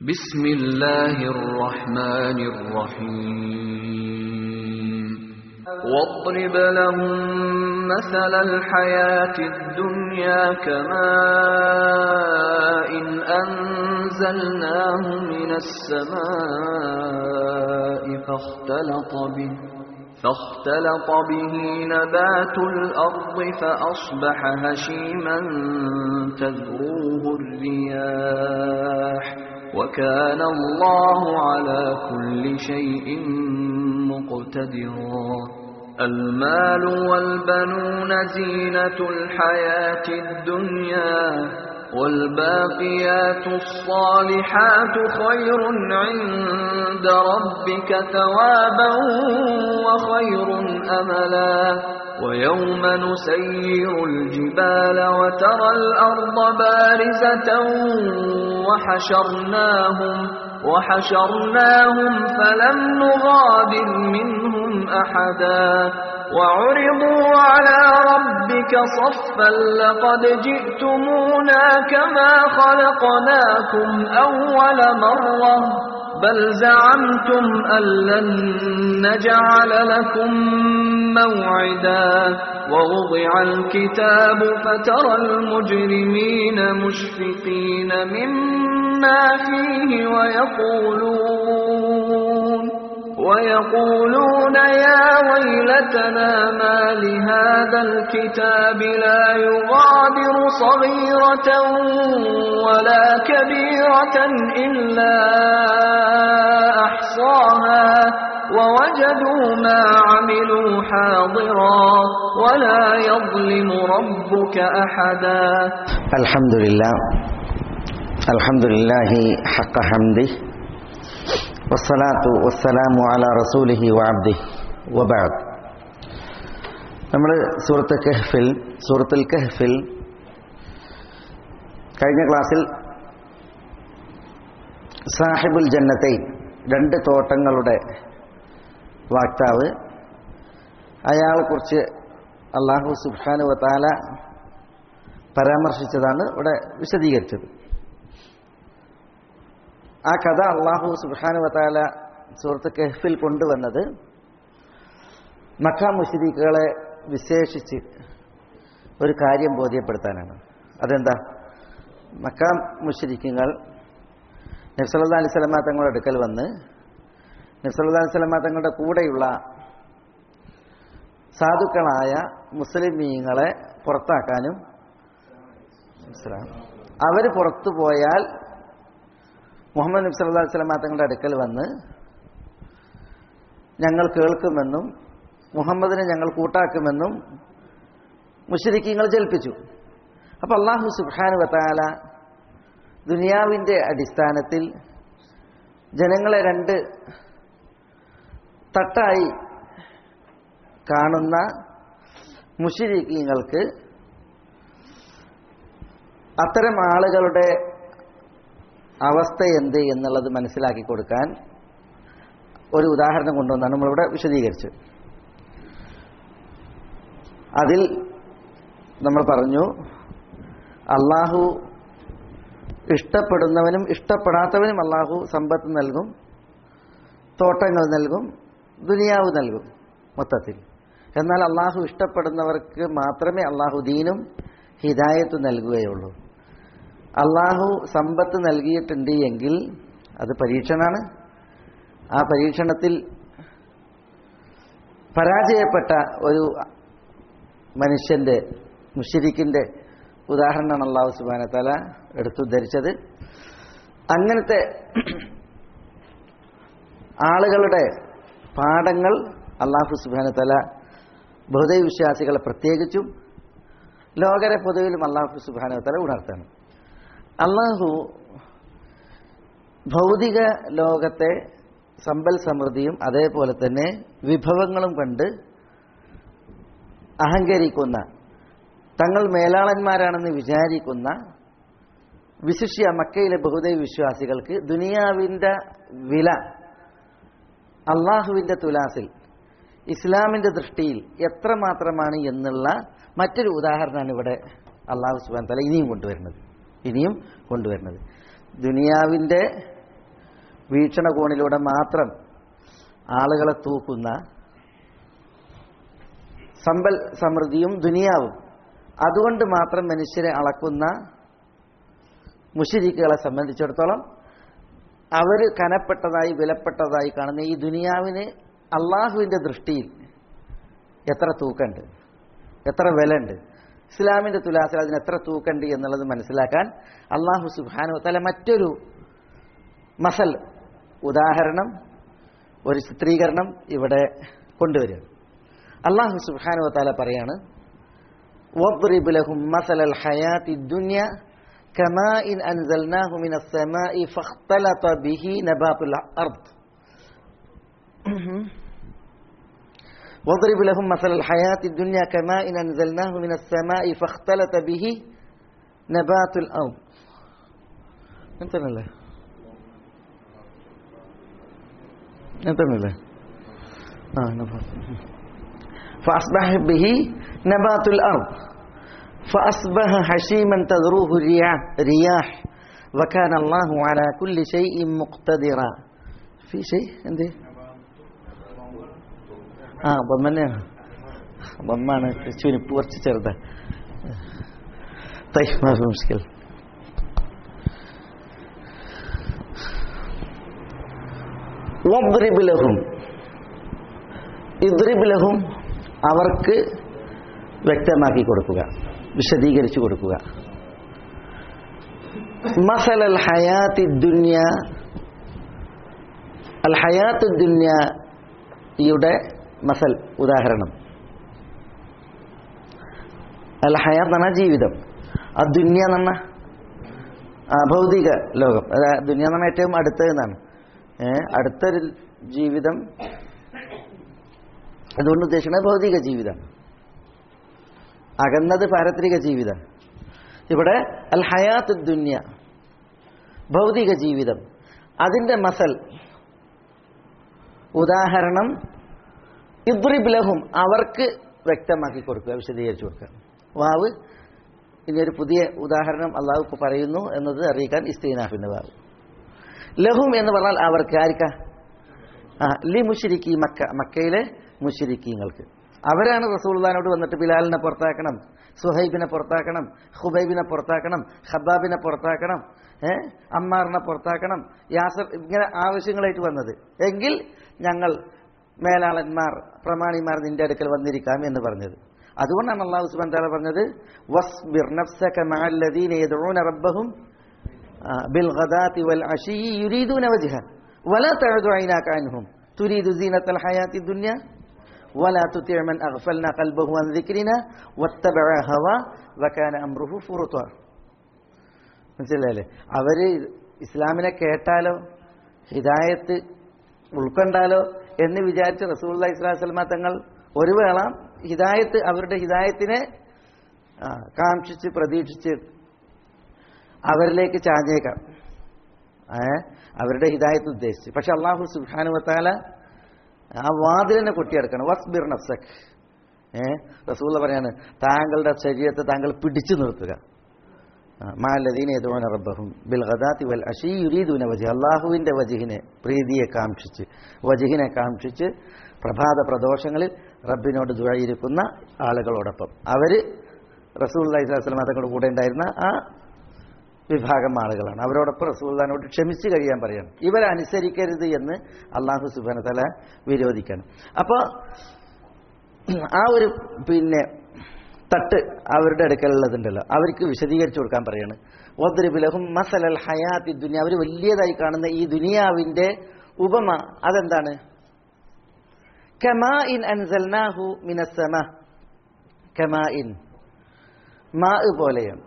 بسم الله الرحمن الرحيم واضرب لهم مثل الحياة الدنيا كماء إن أنزلناه من السماء فاختلط به فاختلط به نبات الأرض فأصبح هشيما تذروه الرياح وكان الله على كل شيء مقتدرا المال والبنون زينة الحياة الدنيا والباقيات الصالحات خير عند ربك ثوابا وخير أملا ويوم نسير الجبال وترى الأرض بارزة وحشرناهم وحشرناهم فلم نغادر منهم أحدا وعرضوا على ربك صفا لقد جئتمونا كما خلقناكم أول مرة بل زعمتم أن لن نجعل لكم موعدا ووضع الكتاب فترى المجرمين مشفقين مما فيه ويقولون ويقولون يا ويلتنا ما لهذا الكتاب لا يغادر صغيرة ولا كبيرة إلا أحصاها ووجدوا ما عملوا حاضرا ولا يظلم ربك أحدا الحمد لله الحمد لله حق حمده والصلاة والسلام على رسوله وعبده وبعد നമ്മൾ സൂറത്ത് കഹ്ഫിൽ സൂറത്തുൽ കഹ്ഫിൽ കഴിഞ്ഞ ക്ലാസ്സിൽ സാഹിബുൽ ജന്നത്തെ രണ്ട് തോട്ടങ്ങളുടെ വാക്താവ് അയാളെക്കുറിച്ച് അള്ളാഹു സുബ്ഹാനു വത്താല പരാമർശിച്ചതാണ് ഇവിടെ വിശദീകരിച്ചത് ആ കഥ അള്ളാഹു സുബ്ഹാനു വത്താല സുഹൃത്ത് കെഹ്ഫിൽ കൊണ്ടുവന്നത് മക്ക മുഷരീഖുകളെ വിശേഷിച്ച് ഒരു കാര്യം ബോധ്യപ്പെടുത്താനാണ് അതെന്താ മക്ക മുഷരിക്കുകൾ നബ്സല്ലാ അലൈഹി സ്വലമ തങ്ങളുടെ അടുക്കൽ വന്ന് നബ്സല്ലാ അലൈഹി സ്വലമ തങ്ങളുടെ കൂടെയുള്ള സാധുക്കളായ മുസ്ലിമീങ്ങളെ പുറത്താക്കാനും അവർ പുറത്തു പോയാൽ മുഹമ്മദ് നബി സല്ലാ സ്വലമ തങ്ങളുടെ അടുക്കൽ വന്ന് ഞങ്ങൾ കേൾക്കുമെന്നും മുഹമ്മദിനെ ഞങ്ങൾ കൂട്ടാക്കുമെന്നും മുഷരിക്കങ്ങൾ ജൽപ്പിച്ചു അപ്പം അള്ളാഹു സുബാനു വത്താല ദുനിയാവിൻ്റെ അടിസ്ഥാനത്തിൽ ജനങ്ങളെ രണ്ട് തട്ടായി കാണുന്ന മുഷിരിക്കങ്ങൾക്ക് അത്തരം ആളുകളുടെ അവസ്ഥ എന്ത് എന്നുള്ളത് മനസ്സിലാക്കി കൊടുക്കാൻ ഒരു ഉദാഹരണം കൊണ്ടുവന്നാണ് നമ്മളിവിടെ വിശദീകരിച്ചത് അതിൽ നമ്മൾ പറഞ്ഞു അള്ളാഹു ഇഷ്ടപ്പെടുന്നവനും ഇഷ്ടപ്പെടാത്തവനും അള്ളാഹു സമ്പത്ത് നൽകും തോട്ടങ്ങൾ നൽകും ദുനിയാവ് നൽകും മൊത്തത്തിൽ എന്നാൽ അള്ളാഹു ഇഷ്ടപ്പെടുന്നവർക്ക് മാത്രമേ അള്ളാഹു ദീനും ഹിദായത്ത് നൽകുകയുള്ളൂ അള്ളാഹു സമ്പത്ത് നൽകിയിട്ടുണ്ട് എങ്കിൽ അത് പരീക്ഷണാണ് ആ പരീക്ഷണത്തിൽ പരാജയപ്പെട്ട ഒരു മനുഷ്യന്റെ മുഷിരിക്കിന്റെ ഉദാഹരണമാണ് അള്ളാഹു സുബാന തല എടുത്തുദ്ധരിച്ചത് അങ്ങനത്തെ ആളുകളുടെ പാഠങ്ങൾ അള്ളാഹു സുബാന തല ബഹുദൈവ വിശ്വാസികളെ പ്രത്യേകിച്ചും ലോകരെ പൊതുവിലും അള്ളാഹു സുബാന തല ഉണർത്തണം അള്ളാഹു ഭൗതിക ലോകത്തെ സമ്പൽ സമൃദ്ധിയും അതേപോലെ തന്നെ വിഭവങ്ങളും കണ്ട് അഹങ്കരിക്കുന്ന തങ്ങൾ മേലാളന്മാരാണെന്ന് വിചാരിക്കുന്ന വിശിഷ്യ മക്കയിലെ ബഹുദൈവ വിശ്വാസികൾക്ക് ദുനിയാവിൻ്റെ വില അള്ളാഹുവിൻ്റെ തുലാസിൽ ഇസ്ലാമിൻ്റെ ദൃഷ്ടിയിൽ എത്രമാത്രമാണ് എന്നുള്ള മറ്റൊരു ഉദാഹരണമാണ് ഇവിടെ അള്ളാഹു സുബാൻ തല ഇനിയും കൊണ്ടുവരുന്നത് ഇനിയും കൊണ്ടുവരുന്നത് ദുനിയാവിൻ്റെ വീക്ഷണകോണിലൂടെ മാത്രം ആളുകളെ തൂക്കുന്ന സമ്പൽ സമൃദ്ധിയും ദുനിയാവും അതുകൊണ്ട് മാത്രം മനുഷ്യരെ അളക്കുന്ന മുഷിരിക്കുകളെ സംബന്ധിച്ചിടത്തോളം അവർ കനപ്പെട്ടതായി വിലപ്പെട്ടതായി കാണുന്ന ഈ ദുനിയാവിന് അള്ളാഹുവിൻ്റെ ദൃഷ്ടിയിൽ എത്ര തൂക്കമുണ്ട് എത്ര വിലയുണ്ട് ഇസ്ലാമിൻ്റെ തുലാസിൽ അതിന് എത്ര തൂക്കമുണ്ട് എന്നുള്ളത് മനസ്സിലാക്കാൻ അള്ളാഹു സുബാനു തല മറ്റൊരു മസൽ ഉദാഹരണം ഒരു ചിത്രീകരണം ഇവിടെ കൊണ്ടുവരിക അള്ളാഹു സുബാനു താല പറയാണ് واضرب لهم مثل الحياة الدنيا كماء أنزلناه من السماء فاختلط به نبات الأرض واضرب لهم مثل الحياة الدنيا كماء أنزلناه من السماء فاختلط به نبات الأرض انتبه انتبه آه نبات فأصبح به نبات الأرض فأصبح حشيما تذروه الرياح رياح وكان الله على كل شيء مقتدرا في شيء عندي ആ ബൊമ്മനെയാണ് ബൊമ്മാണ് ചുനിപ്പ് കുറച്ച് ചെറുതാ طيب ما في مشكلة واضرب لهم اضرب لهم അവർക്ക് വ്യക്തമാക്കി കൊടുക്കുക വിശദീകരിച്ചു കൊടുക്കുക മസൽ അൽ ഹയാത്തി ദുന്യ അൽ ഹയാത്ത് ദുന്യയുടെ മസൽ ഉദാഹരണം അൽ ഹയാത്ത് എന്ന ജീവിതം ആ ദുന്യ എന്ന ഭൗതിക ലോകം അതായത് ദുന്യ എന്ന് പറഞ്ഞാൽ ഏറ്റവും അടുത്തതെന്നാണ് ഏഹ് അടുത്തൊരു ജീവിതം അതുകൊണ്ട് ഉദ്ദേശിക്കുന്നത് ഭൗതിക ജീവിതം അകന്നത് പാരത്രിക ജീവിതം ഇവിടെ അൽ ഹയാത്ത് ദുന്യ ഭൗതിക ജീവിതം അതിൻ്റെ മസൽ ഉദാഹരണം ഇദ്രിബ് അവർക്ക് വ്യക്തമാക്കി കൊടുക്കുക വിശദീകരിച്ചു കൊടുക്കുക വാവ് ഇനി ഒരു പുതിയ ഉദാഹരണം അള്ളാഹു ഇപ്പോൾ പറയുന്നു എന്നത് അറിയിക്കാൻ ഇസ്തീനാഫിന്റെ വാവ് ലഹും എന്ന് പറഞ്ഞാൽ അവർക്ക് ആർക്ക ആ ലി മുഷിരിക്കി മക്ക മക്കയിലെ മുഷിരിക്കീങ്ങൾക്ക് അവരാണ് റസൂൽദാനോട് വന്നിട്ട് ബിലാലിനെ പുറത്താക്കണം സുഹൈബിനെ പുറത്താക്കണം ഹുബൈബിനെ പുറത്താക്കണം ഹബാബിനെ പുറത്താക്കണം ഏ അമ്മാറിനെ പുറത്താക്കണം യാസർ ഇങ്ങനെ ആവശ്യങ്ങളായിട്ട് വന്നത് എങ്കിൽ ഞങ്ങൾ മേലാളന്മാർ പ്രമാണിമാർ നിന്റെ അടുക്കൽ വന്നിരിക്കാം എന്ന് പറഞ്ഞത് അതുകൊണ്ടാണ് അള്ളാഹു സുബാൻ താല പറഞ്ഞത് വസ്ബിർ നഫ്സക മഅല്ലദീന യദ്ഊന റബ്ബഹും ബിൽ ഗദാതി വൽ അശീ യുരീദൂന വജ്ഹ വലാ തഅദു ഐനാക അൻഹും തുരീദു സീനത്തൽ ഹയാത്തി ദുനിയ ولا تطع من أغفلنا قلبه عن ذكرنا واتبع هوى وكان أمره فرطا മനസ്സിലായില്ലേ അവര് ഇസ്ലാമിനെ കേട്ടാലോ ഹിദായത്ത് ഉൾക്കൊണ്ടാലോ എന്ന് വിചാരിച്ച് റസൂള്ള ഇസ്ലാം സ്വലമ തങ്ങൾ ഒരു വേള ഹിദായത്ത് അവരുടെ ഹിദായത്തിനെ ആ, കാക്ഷിച്ച് പ്രതീക്ഷിച്ച് അവരിലേക്ക് ചാഞ്ഞേക്കാം ഏ അവരുടെ ഹിദായത്ത് ഉദ്ദേശിച്ച് പക്ഷെ അള്ളാഹു സുഹാനുവത്താല ആ വാതിലിനെ കൊട്ടിയെടുക്കണം വസ്ബിർ നഫ്സക് ഏ റസൂള്ള പറയാണ് താങ്കളുടെ ശരീരത്തെ താങ്കൾ പിടിച്ചു നിർത്തുക മാലദീന യദൂന റബ്ബഹും ബിൽ ഗദാത്തി വൽ അഷീ യുരീദൂന വജഹ് അള്ളാഹുവിൻ്റെ വജഹിനെ പ്രീതിയെ കാക്ഷിച്ച് വജഹിനെ കാക്ഷിച്ച് പ്രഭാത പ്രദോഷങ്ങളിൽ റബ്ബിനോട് ദുഴയിരിക്കുന്ന ആളുകളോടൊപ്പം അവര് റസൂൽ അലൈഹിസ്ലാം തങ്ങളുടെ കൂടെ ഉണ്ടായിരുന്ന ആ വിഭാഗം ആളുകളാണ് അവരോടൊപ്പം റസൂല്ലാനോട് ക്ഷമിച്ചു കഴിയാൻ പറയണം ഇവരനുസരിക്കരുത് എന്ന് അള്ളാഹു സുബാന തല വിരോധിക്കണം അപ്പോൾ ആ ഒരു പിന്നെ തട്ട് അവരുടെ അടുക്കലുള്ളതുണ്ടല്ലോ അവർക്ക് വിശദീകരിച്ചു കൊടുക്കാൻ പറയാണ് ഒദ്രിബുലഹും മസലൽ ഹയാത്തി ദുനിയ അവർ വലിയതായി കാണുന്ന ഈ ദുനിയാവിന്റെ ഉപമ അതെന്താണ് കമാ ഇൻ അൻസൽനാഹു മിനസ്സമ കമാ ഇൻ മാ പോലെയാണ്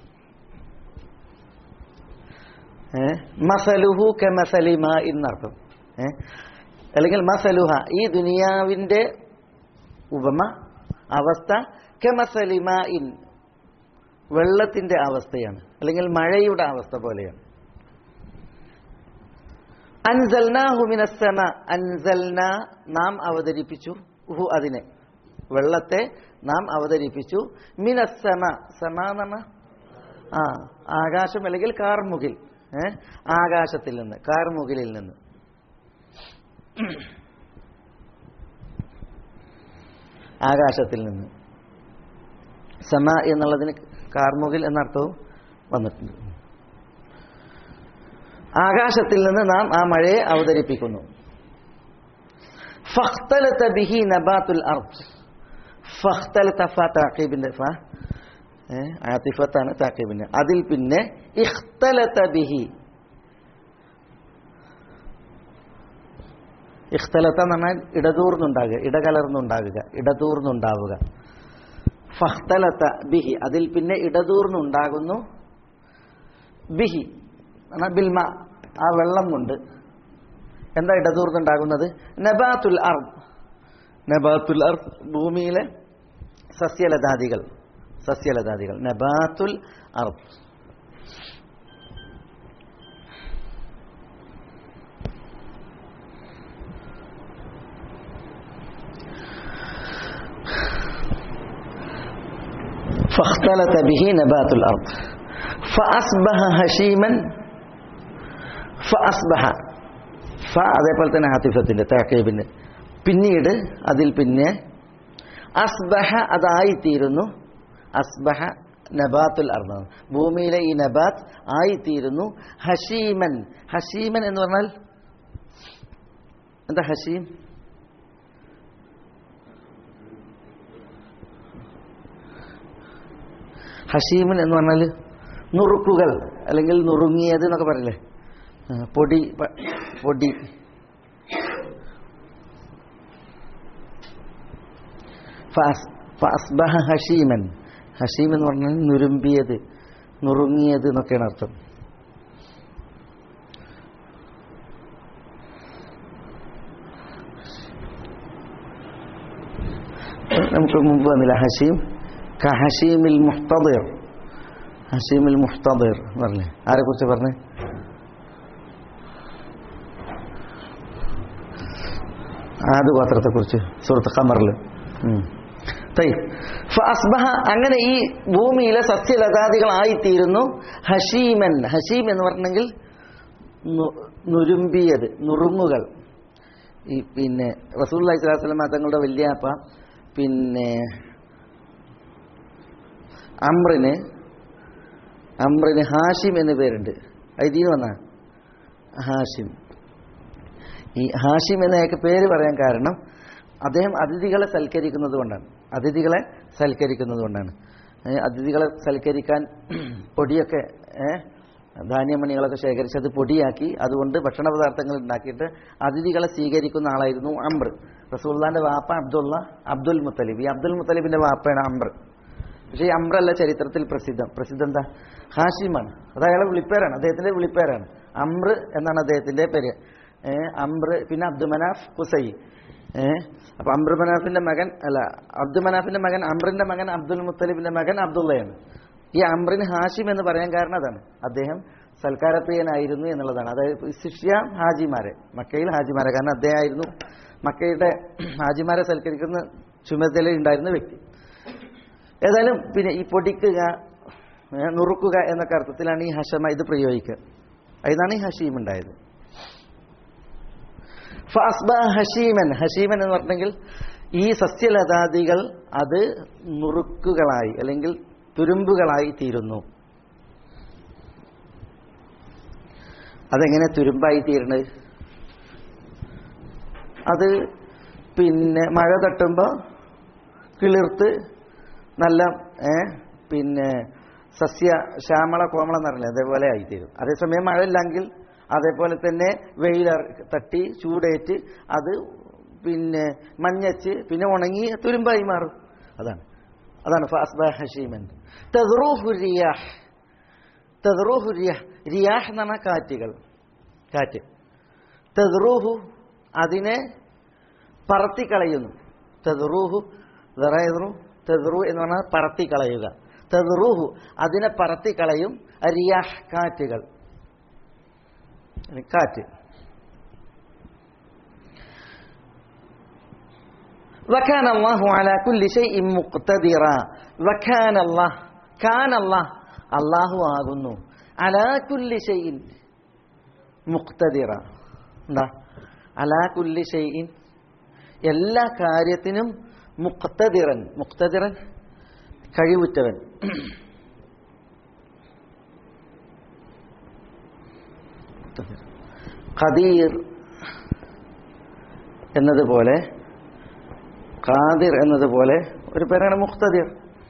ഏ? മസലുഹു കമസലി മാ എന്നർത്ഥം ഏ? അല്ലെങ്കിൽ മസലുഹ ഈ ദുനിയാവിന്റെ ഉപമ അവസ്ഥ കമസലി മാ ഇൻ വെള്ളത്തിന്റെ അവസ്ഥയാണ് അല്ലെങ്കിൽ മഴയുടെ അവസ്ഥ പോലെയാണ് അൻസൽനാഹു മിനസ്സമ അൻസൽന നാം അവതരിപ്പിച്ചു ഹു അതിനെ വെള്ളത്തെ നാം അവതരിപ്പിച്ചു മിനസ്സമ സമ നമ്മ ആ ആകാശം അല്ലെങ്കിൽ കാർമുകിൽ ഏ ആകാശത്തിൽ നിന്ന് കാർമുകിലിൽ നിന്ന് ആകാശത്തിൽ നിന്ന് സമ എന്നുള്ളതിന് കാർമുകിൽ എന്നർത്ഥവും വന്നിട്ടുണ്ട് ആകാശത്തിൽ നിന്ന് നാം ആ മഴയെ അവതരിപ്പിക്കുന്നു ഫഖ്തലത ബിഹി നബാത്തുൽ അർദ് ഫഖ്തലത ഫ താഖീബിന്റെ ഫ ഏ, ആതിഫത്താണ് താഖീബിന്റെ അതിൽ പിന്നെ ഇഖ്തലത ബിഹി ഇഖ്തലത്ത എന്ന് പറഞ്ഞാൽ ഇടതൂർന്നുണ്ടാകുക ഇടകലർന്നുണ്ടാകുക ഇടതൂർന്നുണ്ടാവുക ഫഖ്തലത്ത ബിഹി അതിൽ പിന്നെ ഇടതൂർന്നുണ്ടാകുന്നു ബിഹി എന്നാ ബിൽമ ആ വെള്ളം കൊണ്ട് എന്താ ഇടതൂർന്നുണ്ടാകുന്നത് നബാത്തുൽ അർദ് നബാത്തുൽ അർദ് ഭൂമിയിലെ സസ്യലതാദികൾ സസ്യലതാദികൾ നബാത്തുൽ അർദ് فاختلط به نبات الأرض فأصبح هشيما فأصبح ഫ അതേപോലെ തന്നെ ഹാത്തിഫത്തിന്റെ താക്കീബിന് പിന്നീട് അതിൽ പിന്നെ അസ്ബഹ അതായിത്തീരുന്നു അസ്ബഹ നബാത്തുൽ അർണ ഭൂമിയിലെ ഈ നബാത്ത് ആയിത്തീരുന്നു ഹഷീമൻ ഹഷീമൻ എന്ന് പറഞ്ഞാൽ എന്താ ഹഷീം ഹഷീമൻ എന്ന് പറഞ്ഞാൽ നുറുക്കുകൾ അല്ലെങ്കിൽ നുറുങ്ങിയത് എന്നൊക്കെ പറയില്ലേ ആ, പൊടി പ- പൊടി ഫഅസ്- ഫഅസ്ബഹ ഹഷീമൻ ഹഷീം എന്ന് പറഞ്ഞാൽ നുരുമ്പിയത് നുറുങ്ങിയത് എന്നൊക്കെയാണ് അർത്ഥം നമുക്ക് മുമ്പ് വന്നില്ല ഹഷീം കഹഷീമിൽ മുഹ്തദിർ ഹഷീമിൽ മുഹ്തദിർ എന്ന് പറഞ്ഞേ ആരെ കുറിച്ച് പറഞ്ഞേ ആദ് ഗോത്രത്തെ കുറിച്ച് സുഹൃത്ത് ഖമറിൽ അസ്ബഹ അങ്ങനെ ഈ ഭൂമിയിലെ സസ്യലതാദികളായിത്തീരുന്നു ഹഷീമൻ ഹഷീം എന്ന് പറഞ്ഞെങ്കിൽ നു- നുരുമ്പിയത് നുറുങ്ങുകൾ ഈ പിന്നെ റസൂൽ അലൈഹിസ്ലാം തങ്ങളുടെ വല്യാപ്പ പിന്നെ അമ്രിന് അമ്രിന് ഹാഷിം എന്ന് പേരുണ്ട് അതിന് വന്ന ഹാഷിം ഈ ഹാഷിം എന്ന അയാൾക്ക് പേര് പറയാൻ കാരണം അദ്ദേഹം അതിഥികളെ സൽക്കരിക്കുന്നത് കൊണ്ടാണ് അതിഥികളെ സൽക്കരിക്കുന്നത് കൊണ്ടാണ് ഏ, അതിഥികളെ സൽക്കരിക്കാൻ പൊടിയൊക്കെ ഏ, ധാന്യമണികളൊക്കെ ശേഖരിച്ച് അത് പൊടിയാക്കി അതുകൊണ്ട് ഭക്ഷണ പദാർത്ഥങ്ങൾ ഉണ്ടാക്കിയിട്ട് അതിഥികളെ സ്വീകരിക്കുന്ന ആളായിരുന്നു അംർ റസൂള്ളാന്റെ വാപ്പ അബ്ദുള്ള അബ്ദുൽ മുത്തലിബ് ഈ അബ്ദുൽ മുത്തലിബിന്റെ വാപ്പയാണ് അംർ പക്ഷേ ഈ അമ്രല്ല ചരിത്രത്തിൽ പ്രസിദ്ധം പ്രസിദ്ധം എന്താ ഹാഷിമാണ് അത് അയാളെ വിളിപ്പേരാണ് അദ്ദേഹത്തിന്റെ വിളിപ്പേരാണ് അമ്ര എന്നാണ് അദ്ദേഹത്തിന്റെ പേര് ഏഹ് അമ്ര പിന്നെ അബ്ദുമനാഫ് കുസൈ ഏഹ് അപ്പൊ അമ്രുമനാഫിന്റെ മകൻ അല്ല അബ്ദുമനാഫിന്റെ മകൻ അമ്രിന്റെ മകൻ അബ്ദുൽ മുത്തലിബിന്റെ മകൻ അബ്ദുള്ളയാണ് ഈ അമ്രിന് ഹാഷിം എന്ന് പറയാൻ കാരണം അതാണ് അദ്ദേഹം സൽക്കാരപ്രിയനായിരുന്നു എന്നുള്ളതാണ് അതായത് ശിഷ്യ ഹാജിമാരെ മക്കയിൽ ഹാജിമാരെ കാരണം അദ്ദേഹമായിരുന്നു മക്കയുടെ ഹാജിമാരെ സൽക്കരിക്കുന്ന ചുമതല ഉണ്ടായിരുന്ന വ്യക്തി ഏതായാലും പിന്നെ ഈ പൊടിക്കുക ഏ, നുറുക്കുക എന്നൊക്കെ അർത്ഥത്തിലാണ് ഈ ഹഷമ ഇത് പ്രയോഗിക്കുക അതിനാണ് ഈ ഹഷീം ഉണ്ടായത് ഫഅസ്ബ ഹഷീമൻ ഹഷീമൻ എന്ന് പറഞ്ഞെങ്കിൽ ഈ സസ്യലതാദികൾ അത് നുറുക്കുകളായി അല്ലെങ്കിൽ തുരുമ്പുകളായി തീരുന്നു അതെങ്ങനെ തുരുമ്പായി തീരണത് അത് പിന്നെ മഴ തട്ടുമ്പോൾ കിളിർത്ത് നല്ല ഏ, പിന്നെ സസ്യ ശ്യാമള കോമളം എന്ന് പറഞ്ഞില്ലേ അതേപോലെ ആയിത്തീരും അതേസമയം മഴ ഇല്ലെങ്കിൽ അതേപോലെ തന്നെ വെയിൽ തട്ടി ചൂടേറ്റ് അത് പിന്നെ മഞ്ഞച്ച് പിന്നെ ഉണങ്ങി തുരുമ്പായി മാറും അതാണ് അതാണ് ഫാസ്ബ ഹഷീമൻ തദ്റൂഹു റിയാഹ് തദ്റൂഹു റിയാഹ് റിയാഹ് എന്ന് പറഞ്ഞാൽ കാറ്റുകൾ കാറ്റ് തദ്റൂഹു അതിനെ പറത്തിക്കളയുന്നു തെതുറൂഹു വെറേതു തെതുറു എന്ന് പറഞ്ഞാൽ പറത്തിക്കളയുക തെതുറൂഹു അതിനെ പറത്തിക്കളയും റിയാഹ് കാറ്റുകൾ കാറ്റ് وكان الله على كل شيء مقتدرا وكان الله كان الله അള്ളാഹു ആകുന്നു അലാ കുല്ലി ഷൈഇൻ മുക്തദിറ എന്താ അലാ കുല്ലി ഷെയ്ഇൻ എല്ലാ കാര്യത്തിനും മുക്തദിറൻ മുക്തദിറൻ കഴിവുറ്റവൻ ഖദീർ എന്നതുപോലെ ഖാദിർ എന്നതുപോലെ ഒരു പേരാണ് മുക്തദിർ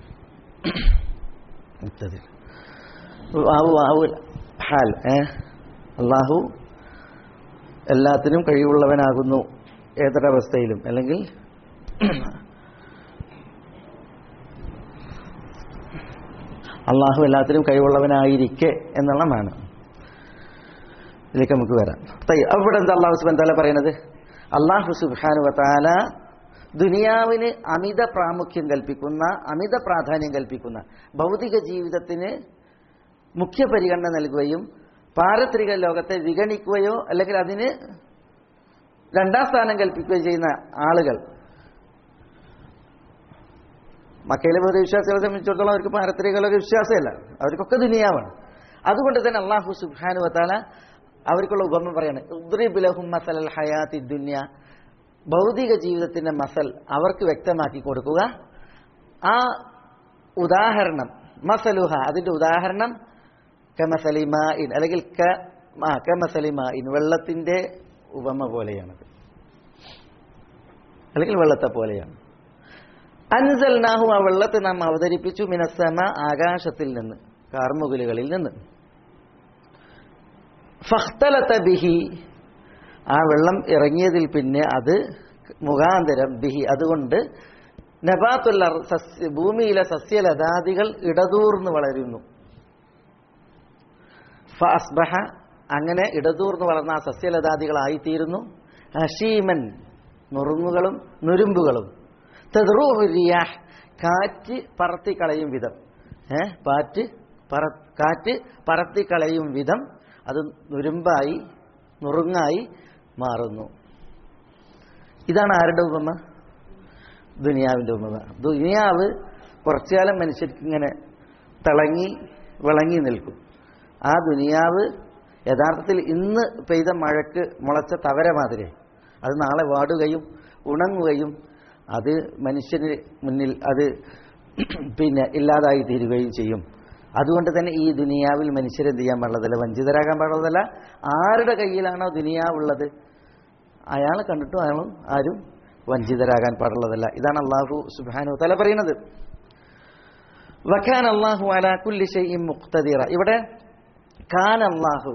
മുക്തദിർ വാവു വാവു ഹാൽ ഏ അള്ളാഹു എല്ലാത്തിനും കഴിവുള്ളവനാകുന്നു ഏതൊരവസ്ഥയിലും അല്ലെങ്കിൽ അള്ളാഹു എല്ലാത്തിനും കഴിവുള്ളവനായിരിക്കെ എന്നുള്ളതാണ് ഇതിലേക്ക് നമുക്ക് വരാം തയ്യ- അവിടെ എന്താ അള്ളാഹു സുബാൻ താല പറയുന്നത് അള്ളാഹു സുബാനു വത്താല ദുനിയാവിന് അമിത പ്രാമുഖ്യം കൽപ്പിക്കുന്ന അമിത പ്രാധാന്യം കൽപ്പിക്കുന്ന ഭൗതിക ജീവിതത്തിന് മുഖ്യ പരിഗണന നൽകുകയും പാരത്രിക ലോകത്തെ വിഗണിക്കുകയോ അല്ലെങ്കിൽ അതിന് രണ്ടാം സ്ഥാനം കൽപ്പിക്കുകയോ ചെയ്യുന്ന ആളുകൾ മക്കയിലെ ഒരു വിശ്വാസികളെ സംബന്ധിച്ചിടത്തോളം അവർക്ക് പാരത്രിക ലോക വിശ്വാസമല്ല അവർക്കൊക്കെ ദുനിയാവാണ് അതുകൊണ്ട് തന്നെ അള്ളാഹു സുബാനു വത്താല അവർക്കുള്ള ഉപമ പറയാണ് ഉദ്രിബുലഹും മസൽ ഹയാത്തി ദുന്യ ഭൗതിക ജീവിതത്തിന്റെ മസൽ അവർക്ക് വ്യക്തമാക്കി കൊടുക്കുക ആ ഉദാഹരണം മസലുഹ അതിന്റെ ഉദാഹരണം കമസലിമായിൻ അല്ലെങ്കിൽ ക ആ, കമസലിമായിൻ വെള്ളത്തിന്റെ ഉപമ പോലെയാണത് അല്ലെങ്കിൽ വെള്ളത്തെ പോലെയാണ് അൻസൽനാഹു ആ വെള്ളത്തെ നാം അവതരിപ്പിച്ചു മിനസമ ആകാശത്തിൽ നിന്ന് കാർമുകിലുകളിൽ നിന്ന് ഫഖ്തലത ബിഹി ആ വെള്ളം ഇറങ്ങിയതിൽ പിന്നെ അത് മുഖാന്തരം ബിഹി അതുകൊണ്ട് നബാത്തുള്ള സസ്യ ഭൂമിയിലെ സസ്യലതാദികൾ ഇടതൂർന്ന് വളരുന്നു ഫഅസ്ബഹ അങ്ങനെ ഇടതൂർന്ന് വളർന്ന ആ സസ്യലതാദികളായിത്തീരുന്നു ഹഷീമൻ നുറുങ്ങുകളും നുരുമ്പുകളും തെദ്റൂഹു റിയാഹ് കാറ്റ് പറത്തിക്കളയും വിധം ഏ പാറ്റ് പറ കാറ്റ് പറത്തിക്കളയും വിധം അത് നുരുമ്പായി നുറുങ്ങായി മാറുന്നു ഇതാണ് ആരുടെ ഉപമ ദുനിയാവിൻ്റെ ഉപമ ദുനിയാവ് കുറച്ചുകാലം മനുഷ്യർക്ക് ഇങ്ങനെ തിളങ്ങി വിളങ്ങി നിൽക്കും ആ ദുനിയാവ് യഥാർത്ഥത്തിൽ ഇന്ന് പെയ്ത മഴയ്ക്ക് മുളച്ച തവര മാതിരി അത് നാളെ വാടുകയും ഉണങ്ങുകയും അത് മനുഷ്യന് മുന്നിൽ അത് പിന്നെ ഇല്ലാതായി തീരുകയും ചെയ്യും അതുകൊണ്ട് തന്നെ ഈ ദുനിയാവിൽ മനുഷ്യരെന്ത് ചെയ്യാൻ പാടുള്ളതല്ല വഞ്ചിതരാകാൻ പാടുള്ളതല്ല ആരുടെ കയ്യിലാണോ ദുനിയാവുള്ളത് അയാളെ കണ്ടിട്ടും അയാളും ആരും വഞ്ചിതരാകാൻ പാടുള്ളതല്ല ഇതാണ് അള്ളാഹു സുബാനു തല പറയുന്നത് വഖാൻ അള്ളാഹു അലാ കുല്ലി ഷൈഇൻ മുഖ്തദിറ ഇവിടെ ഖാൻ അള്ളാഹു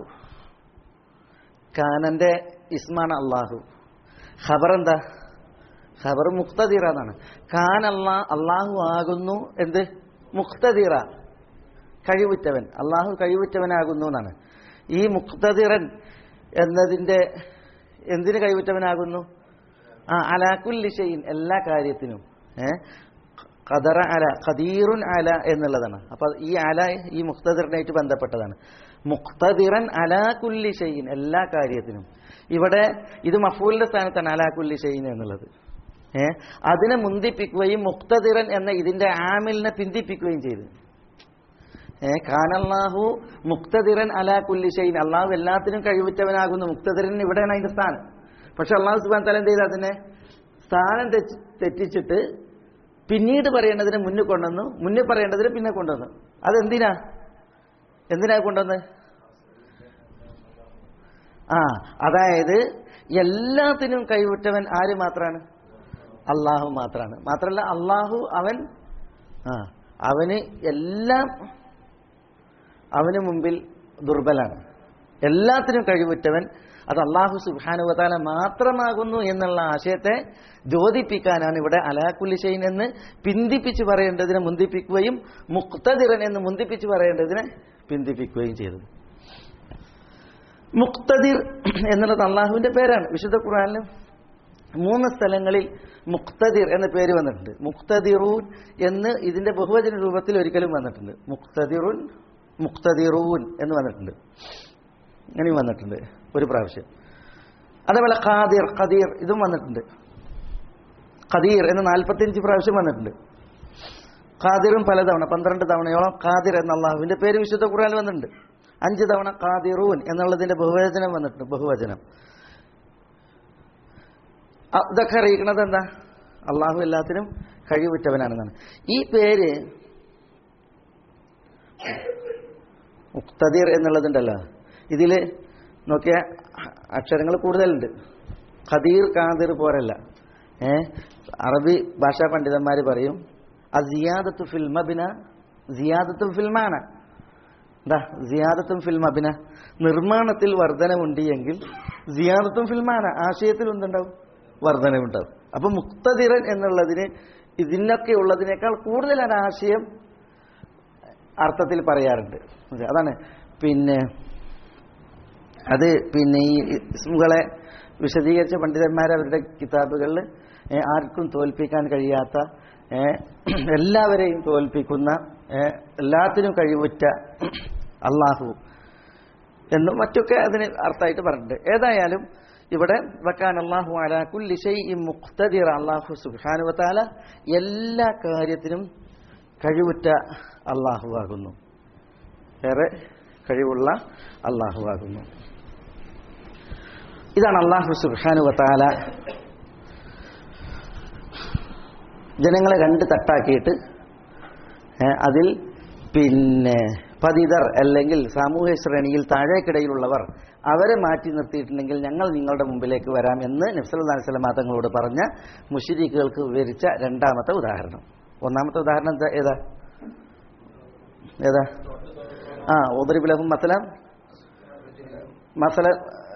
ഖാനന്റെ ഇസ്മാണ് അള്ളാഹു ഖബർ എന്താ ഖബർ മുഖ്തദിറ എന്നാണ് ഖാൻ അള്ളാ അള്ളാഹു ആകുന്നു എന്ത് മുഖ്തദിറ കഴിവുറ്റവൻ അള്ളാഹു കഴിവുറ്റവനാകുന്നു എന്നാണ് ഈ മുഖ്തദിറൻ എന്നതിൻ്റെ എന്തിന് കഴിവുറ്റവനാകുന്നു ആ അലാക്കുല്ലി ഷെയ്ൻ എല്ലാ കാര്യത്തിനും ഏ ഖദറ അല ഖദീറുൻ അല എന്നുള്ളതാണ് അപ്പൊ ഈ അല ഈ മുഖ്തദിറിനായിട്ട് ബന്ധപ്പെട്ടതാണ് മുഖ്തദിറൻ അലാക്കുല്ലി ഷെയ്ൻ എല്ലാ കാര്യത്തിനും ഇവിടെ ഇത് മഫൂലിന്റെ സ്ഥാനത്താണ് അലാക്കുല്ലി ഷെയ്ൻ എന്നുള്ളത് ഏ അതിനെ മുന്തിപ്പിക്കുകയും മുക്തദിറൻ എന്ന ഇതിന്റെ ആമിലിനെ പിന്തിപ്പിക്കുകയും ചെയ്തു ഏ ഖാനല്ലാഹു മുക്തദിറൻ അലാ കുല്ലി ഷൈൻ അള്ളാഹു എല്ലാത്തിനും കഴിവുറ്റവനാകുന്നു മുക്തദിറൻ ഇവിടെയാണ് അതിന്റെ സ്ഥാനം പക്ഷെ അള്ളാഹു സുബാൻ തല എന്ത് ചെയ്തു അതിനെ സ്ഥാനം തെറ്റി തെറ്റിച്ചിട്ട് പിന്നീട് പറയേണ്ടതിന് മുന്നിൽ കൊണ്ടുവന്നു മുന്നിൽ പറയേണ്ടതിന് പിന്നെ കൊണ്ടുവന്നു അതെന്തിനാ എന്തിനാ കൊണ്ടുവന്ന് ആ അതായത് എല്ലാത്തിനും കൈവിട്ടവൻ ആര് മാത്രമാണ് അള്ളാഹു മാത്രമാണ് മാത്രമല്ല അള്ളാഹു അവൻ ആ അവന് എല്ലാം അവന് മുമ്പിൽ ദുർബലാണ് എല്ലാത്തിനും കഴിവുറ്റവൻ അത് അള്ളാഹു സുബാനുവതാല മാത്രമാകുന്നു എന്നുള്ള ആശയത്തെ ദ്യോതിപ്പിക്കാനാണ് ഇവിടെ അലാക്കുലിഷൈൻ എന്ന് പിന്തിപ്പിച്ച് പറയേണ്ടതിനെ മുന്തിപ്പിക്കുകയും മുക്തദിറൻ എന്ന് മുന്തിപ്പിച്ച് പറയേണ്ടതിനെ പിന്തിപ്പിക്കുകയും ചെയ്തത് മുക്തദിർ എന്നുള്ളത് അള്ളാഹുവിന്റെ പേരാണ് വിശുദ്ധ ഖുറാനിലും മൂന്ന് സ്ഥലങ്ങളിൽ മുക്തദിർ എന്ന പേര് വന്നിട്ടുണ്ട് മുക്തദിറൂൻ എന്ന് ഇതിന്റെ ബഹുവചന രൂപത്തിൽ ഒരിക്കലും വന്നിട്ടുണ്ട് മുക്തദിറുൻ മുക്തദിറൂൻ എന്ന് വന്നിട്ടുണ്ട് ഇങ്ങനെയും വന്നിട്ടുണ്ട് ഒരു പ്രാവശ്യം അതേപോലെ ഖാദിർ ഖദീർ ഇതും വന്നിട്ടുണ്ട് ഖദീർ എന്ന് നാൽപ്പത്തിയഞ്ച് പ്രാവശ്യം വന്നിട്ടുണ്ട് ഖാദിറും പലതവണ പന്ത്രണ്ട് തവണയോളം ഖാദിർ എന്ന അള്ളാഹുവിന്റെ പേര് വിശുദ്ധ ഖുർആൻ വന്നിട്ടുണ്ട് അഞ്ച് തവണ ഖാദിറൂൻ എന്നുള്ളതിന്റെ ബഹുവചനം വന്നിട്ടുണ്ട് ബഹുവചനം അ- ഇതൊക്കെ അറിയിക്കുന്നത് എന്താ അള്ളാഹു എല്ലാത്തിനും കഴിവുറ്റവനാണെന്നാണ് ഈ പേര് മുക്തദീർ എന്നുള്ളതുണ്ടല്ലോ ഇതിൽ നോക്കിയ അക്ഷരങ്ങൾ കൂടുതലുണ്ട് ഖദീർ ഖാദിർ പോരല്ല ഏ അറബി ഭാഷാ പണ്ഡിതന്മാർ പറയും അസിയാദത്തു ഫിൽമബിന സിയാദത്തു ഫിൽമാന എന്താ സിയാദത്തും ഫിൽമബിന നിർമ്മാണത്തിൽ വർധനവുണ്ട് എങ്കിൽ സിയാദത്തും ഫിൽമാന ആശയത്തിൽ എന്തുണ്ടാവും വർധനവുണ്ടാവും അപ്പൊ മുക്തദിറൻ എന്നുള്ളതിന് ഇതിനൊക്കെ ഉള്ളതിനേക്കാൾ കൂടുതലാണ് ആശയം അർത്ഥത്തിൽ പറയാറുണ്ട് അതാണ് പിന്നെ അത് പിന്നെ ഈ ഇസ്മുകളെ വിശദീകരിച്ച പണ്ഡിതന്മാർ അവരുടെ കിതാബുകളിൽ ഏ, ആർക്കും തോൽപ്പിക്കാൻ കഴിയാത്ത ഏ, എല്ലാവരെയും തോൽപ്പിക്കുന്ന ഏ, എല്ലാത്തിനും കഴിവുറ്റ അള്ളാഹു എന്നും മറ്റൊക്കെ അതിന് അർത്ഥമായിട്ട് പറഞ്ഞിട്ടുണ്ട് ഏതായാലും ഇവിടെ വക്കാൻ അള്ളാഹു അലാ കുല്ലി ഷൈഇൻ മുഖ്തദിർ അള്ളാഹു സുബ്ഹാനഹു വതആല എല്ലാ കാര്യത്തിനും കഴിവുറ്റ അള്ളാഹു ആകുന്നു ഏറെ കഴിവുള്ള അള്ളാഹു ആകുന്നു ഇതാണ് അള്ളാഹു സുബ്ഹാനഹു വതആല ജനങ്ങളെ രണ്ട് തട്ടാക്കിയിട്ട് ഏ, അതിൽ പിന്നെ പതിതർ അല്ലെങ്കിൽ സാമൂഹ്യ ശ്രേണിയിൽ താഴേക്കിടയിലുള്ളവർ അവരെ മാറ്റി നിർത്തിയിട്ടുണ്ടെങ്കിൽ ഞങ്ങൾ നിങ്ങളുടെ മുമ്പിലേക്ക് വരാം എന്ന് നബ്സല്ലാ സ്വലമാ തങ്ങളോട് പറഞ്ഞ മുഷിരിക്കുകൾക്ക് വിവരിച്ച രണ്ടാമത്തെ ഉദാഹരണം ഒന്നാമത്തെ ഉദാഹരണം എന്താ ഏതാ ഏതാ ആ ഓദരിബുലഹും മസല മസല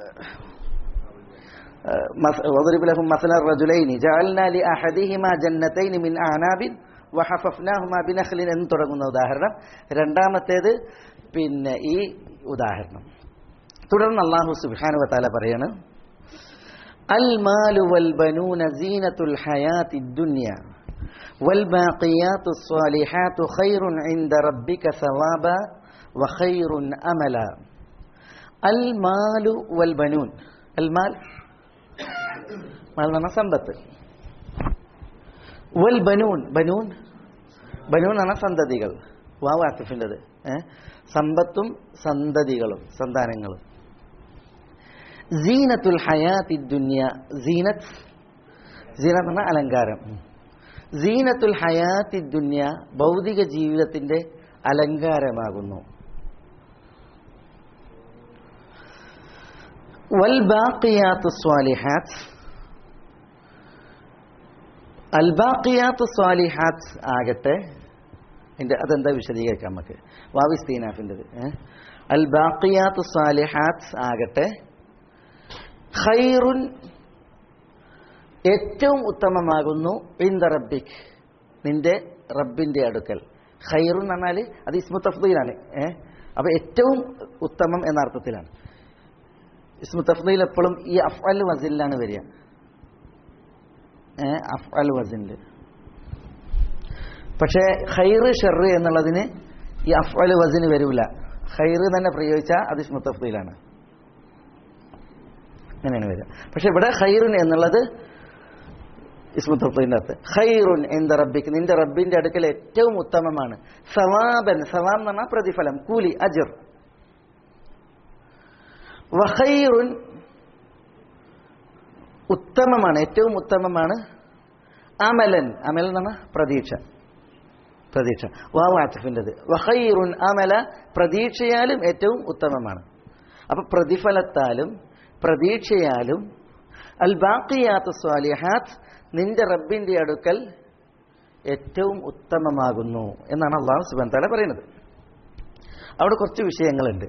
واضرب لهم مثل الرجلين جعلنا لأحدهما جنتين من أعناب وحففناهما بنخل എന്ന് തുടങ്ങുന്ന ഉദാഹരണം രണ്ടാമത്തേത് പിന്നെ ഈ ഉദാഹരണം തുടർന്ന് അള്ളാഹു സുബ്ഹാനഹു വതആല പറയാണ് അൽ മാലു വൽ ബനൂന സീനത്തുൽ ഹയാത്തി ദുനിയ والباقيات الصالحات خير عند ربك ثوابا وخير أملا المال والبنون المال മാൽ എന്ന് പറഞ്ഞാൽ സമ്പത്ത് വൽ ബനൂൻ ബനൂൻ ബനൂൻ എന്ന് പറഞ്ഞാൽ സന്തതികൾ വാവ് ആത്തിഫിൻ്റെത് ഏ സമ്പത്തും സന്തതികളും സന്താനങ്ങളും സീനത്തുൽ ഹയാത്തി ദുന്യ സീനത്ത് സീനത്ത് എന്ന് പറഞ്ഞാൽ അലങ്കാരം സീനത്തുൽ ഹയാത്തി ദുന്യ ഭൗതിക ജീവിതത്തിന്റെ അലങ്കാരമാകുന്നു വൽ ബാക്കിയാത്ത് സ്വാലിഹാത്ത് അൽ ബാക്കിയാത്ത് സ്വാലിഹാത്ത് ആകട്ടെ അതിന്റെ അതെന്താ വിശദീകരിക്കാം നമുക്ക് വാവിസ്തീനാഫിൻ്റെത് അൽ ബാക്കിയാത്ത് സ്വാലിഹാത്ത് ആകട്ടെ ഖൈറുൻ ഏറ്റവും ഉത്തമമാകുന്നു ഇന്ദ റബ്ബിക് നിന്റെ റബ്ബിന്റെ അടുക്കൽ ഖൈറുൻ എന്ന് പറഞ്ഞാൽ അത് ഇസ്മു തഫ്ദീലാണ് ഏഹ് അപ്പൊ ഏറ്റവും ഉത്തമം എന്ന അർത്ഥത്തിലാണ് ഇസ്മു തഫ്ദീൽ എപ്പോഴും ഈ അഫ്അൽ വസിലാണ് വരിക ഏഹ് അഫ്അൽ വസിനിൽ പക്ഷേ ഖൈറ് ഷെറ് എന്നുള്ളതിന് ഈ അഫ്അൽ വസിന് വരൂല ഖൈറ് തന്നെ പ്രയോഗിച്ചാൽ അത് ഇസ്മു തഫ്ദീലാണ് അങ്ങനെയാണ് വരിക പക്ഷെ ഇവിടെ ഖൈറുൻ എന്നുള്ളത് ഇസ്മു തഫ്ദീലിന്റെ അർത്ഥം ഖൈറുൻ എന്ത റബ്ബിക്ക് നിന്റെ റബ്ബിന്റെ അടുക്കൽ ഏറ്റവും ഉത്തമമാണ് സവാബൻ സവാബ് എന്ന് പറഞ്ഞാൽ പ്രതിഫലം കൂലി അജർ വഖൈറുൻ ഉത്തമമാണ് ഏറ്റവും ഉത്തമമാണ് അമലൻ അമൽ എന്ന് പറഞ്ഞാൽ പ്രതീക്ഷ പ്രതീക്ഷ വാവ് ആറ്റിഫിൻ്റെത് വഖൈറുൻ അമല പ്രതീക്ഷയാലും ഏറ്റവും ഉത്തമമാണ് അപ്പൊ പ്രതിഫലത്താലും പ്രതീക്ഷയാലും അൽ ബാക്കിയാത്ത് സ്വാലിഹാത്ത് നിന്റെ റബ്ബിന്റെ അടുക്കൽ ഏറ്റവും ഉത്തമമാകുന്നു എന്നാണ് അള്ളാഹു സുബാൻ താല പറയുന്നത് അവിടെ കുറച്ച് വിഷയങ്ങളുണ്ട്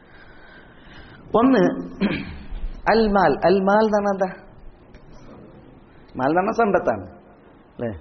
ഒന്ന് അൽമാൽ അൽമാൽ എന്ന് പറഞ്ഞാൽ എന്താ മാൽ എന്ന് പറഞ്ഞാൽ സമ്പത്താണ് അല്ലേ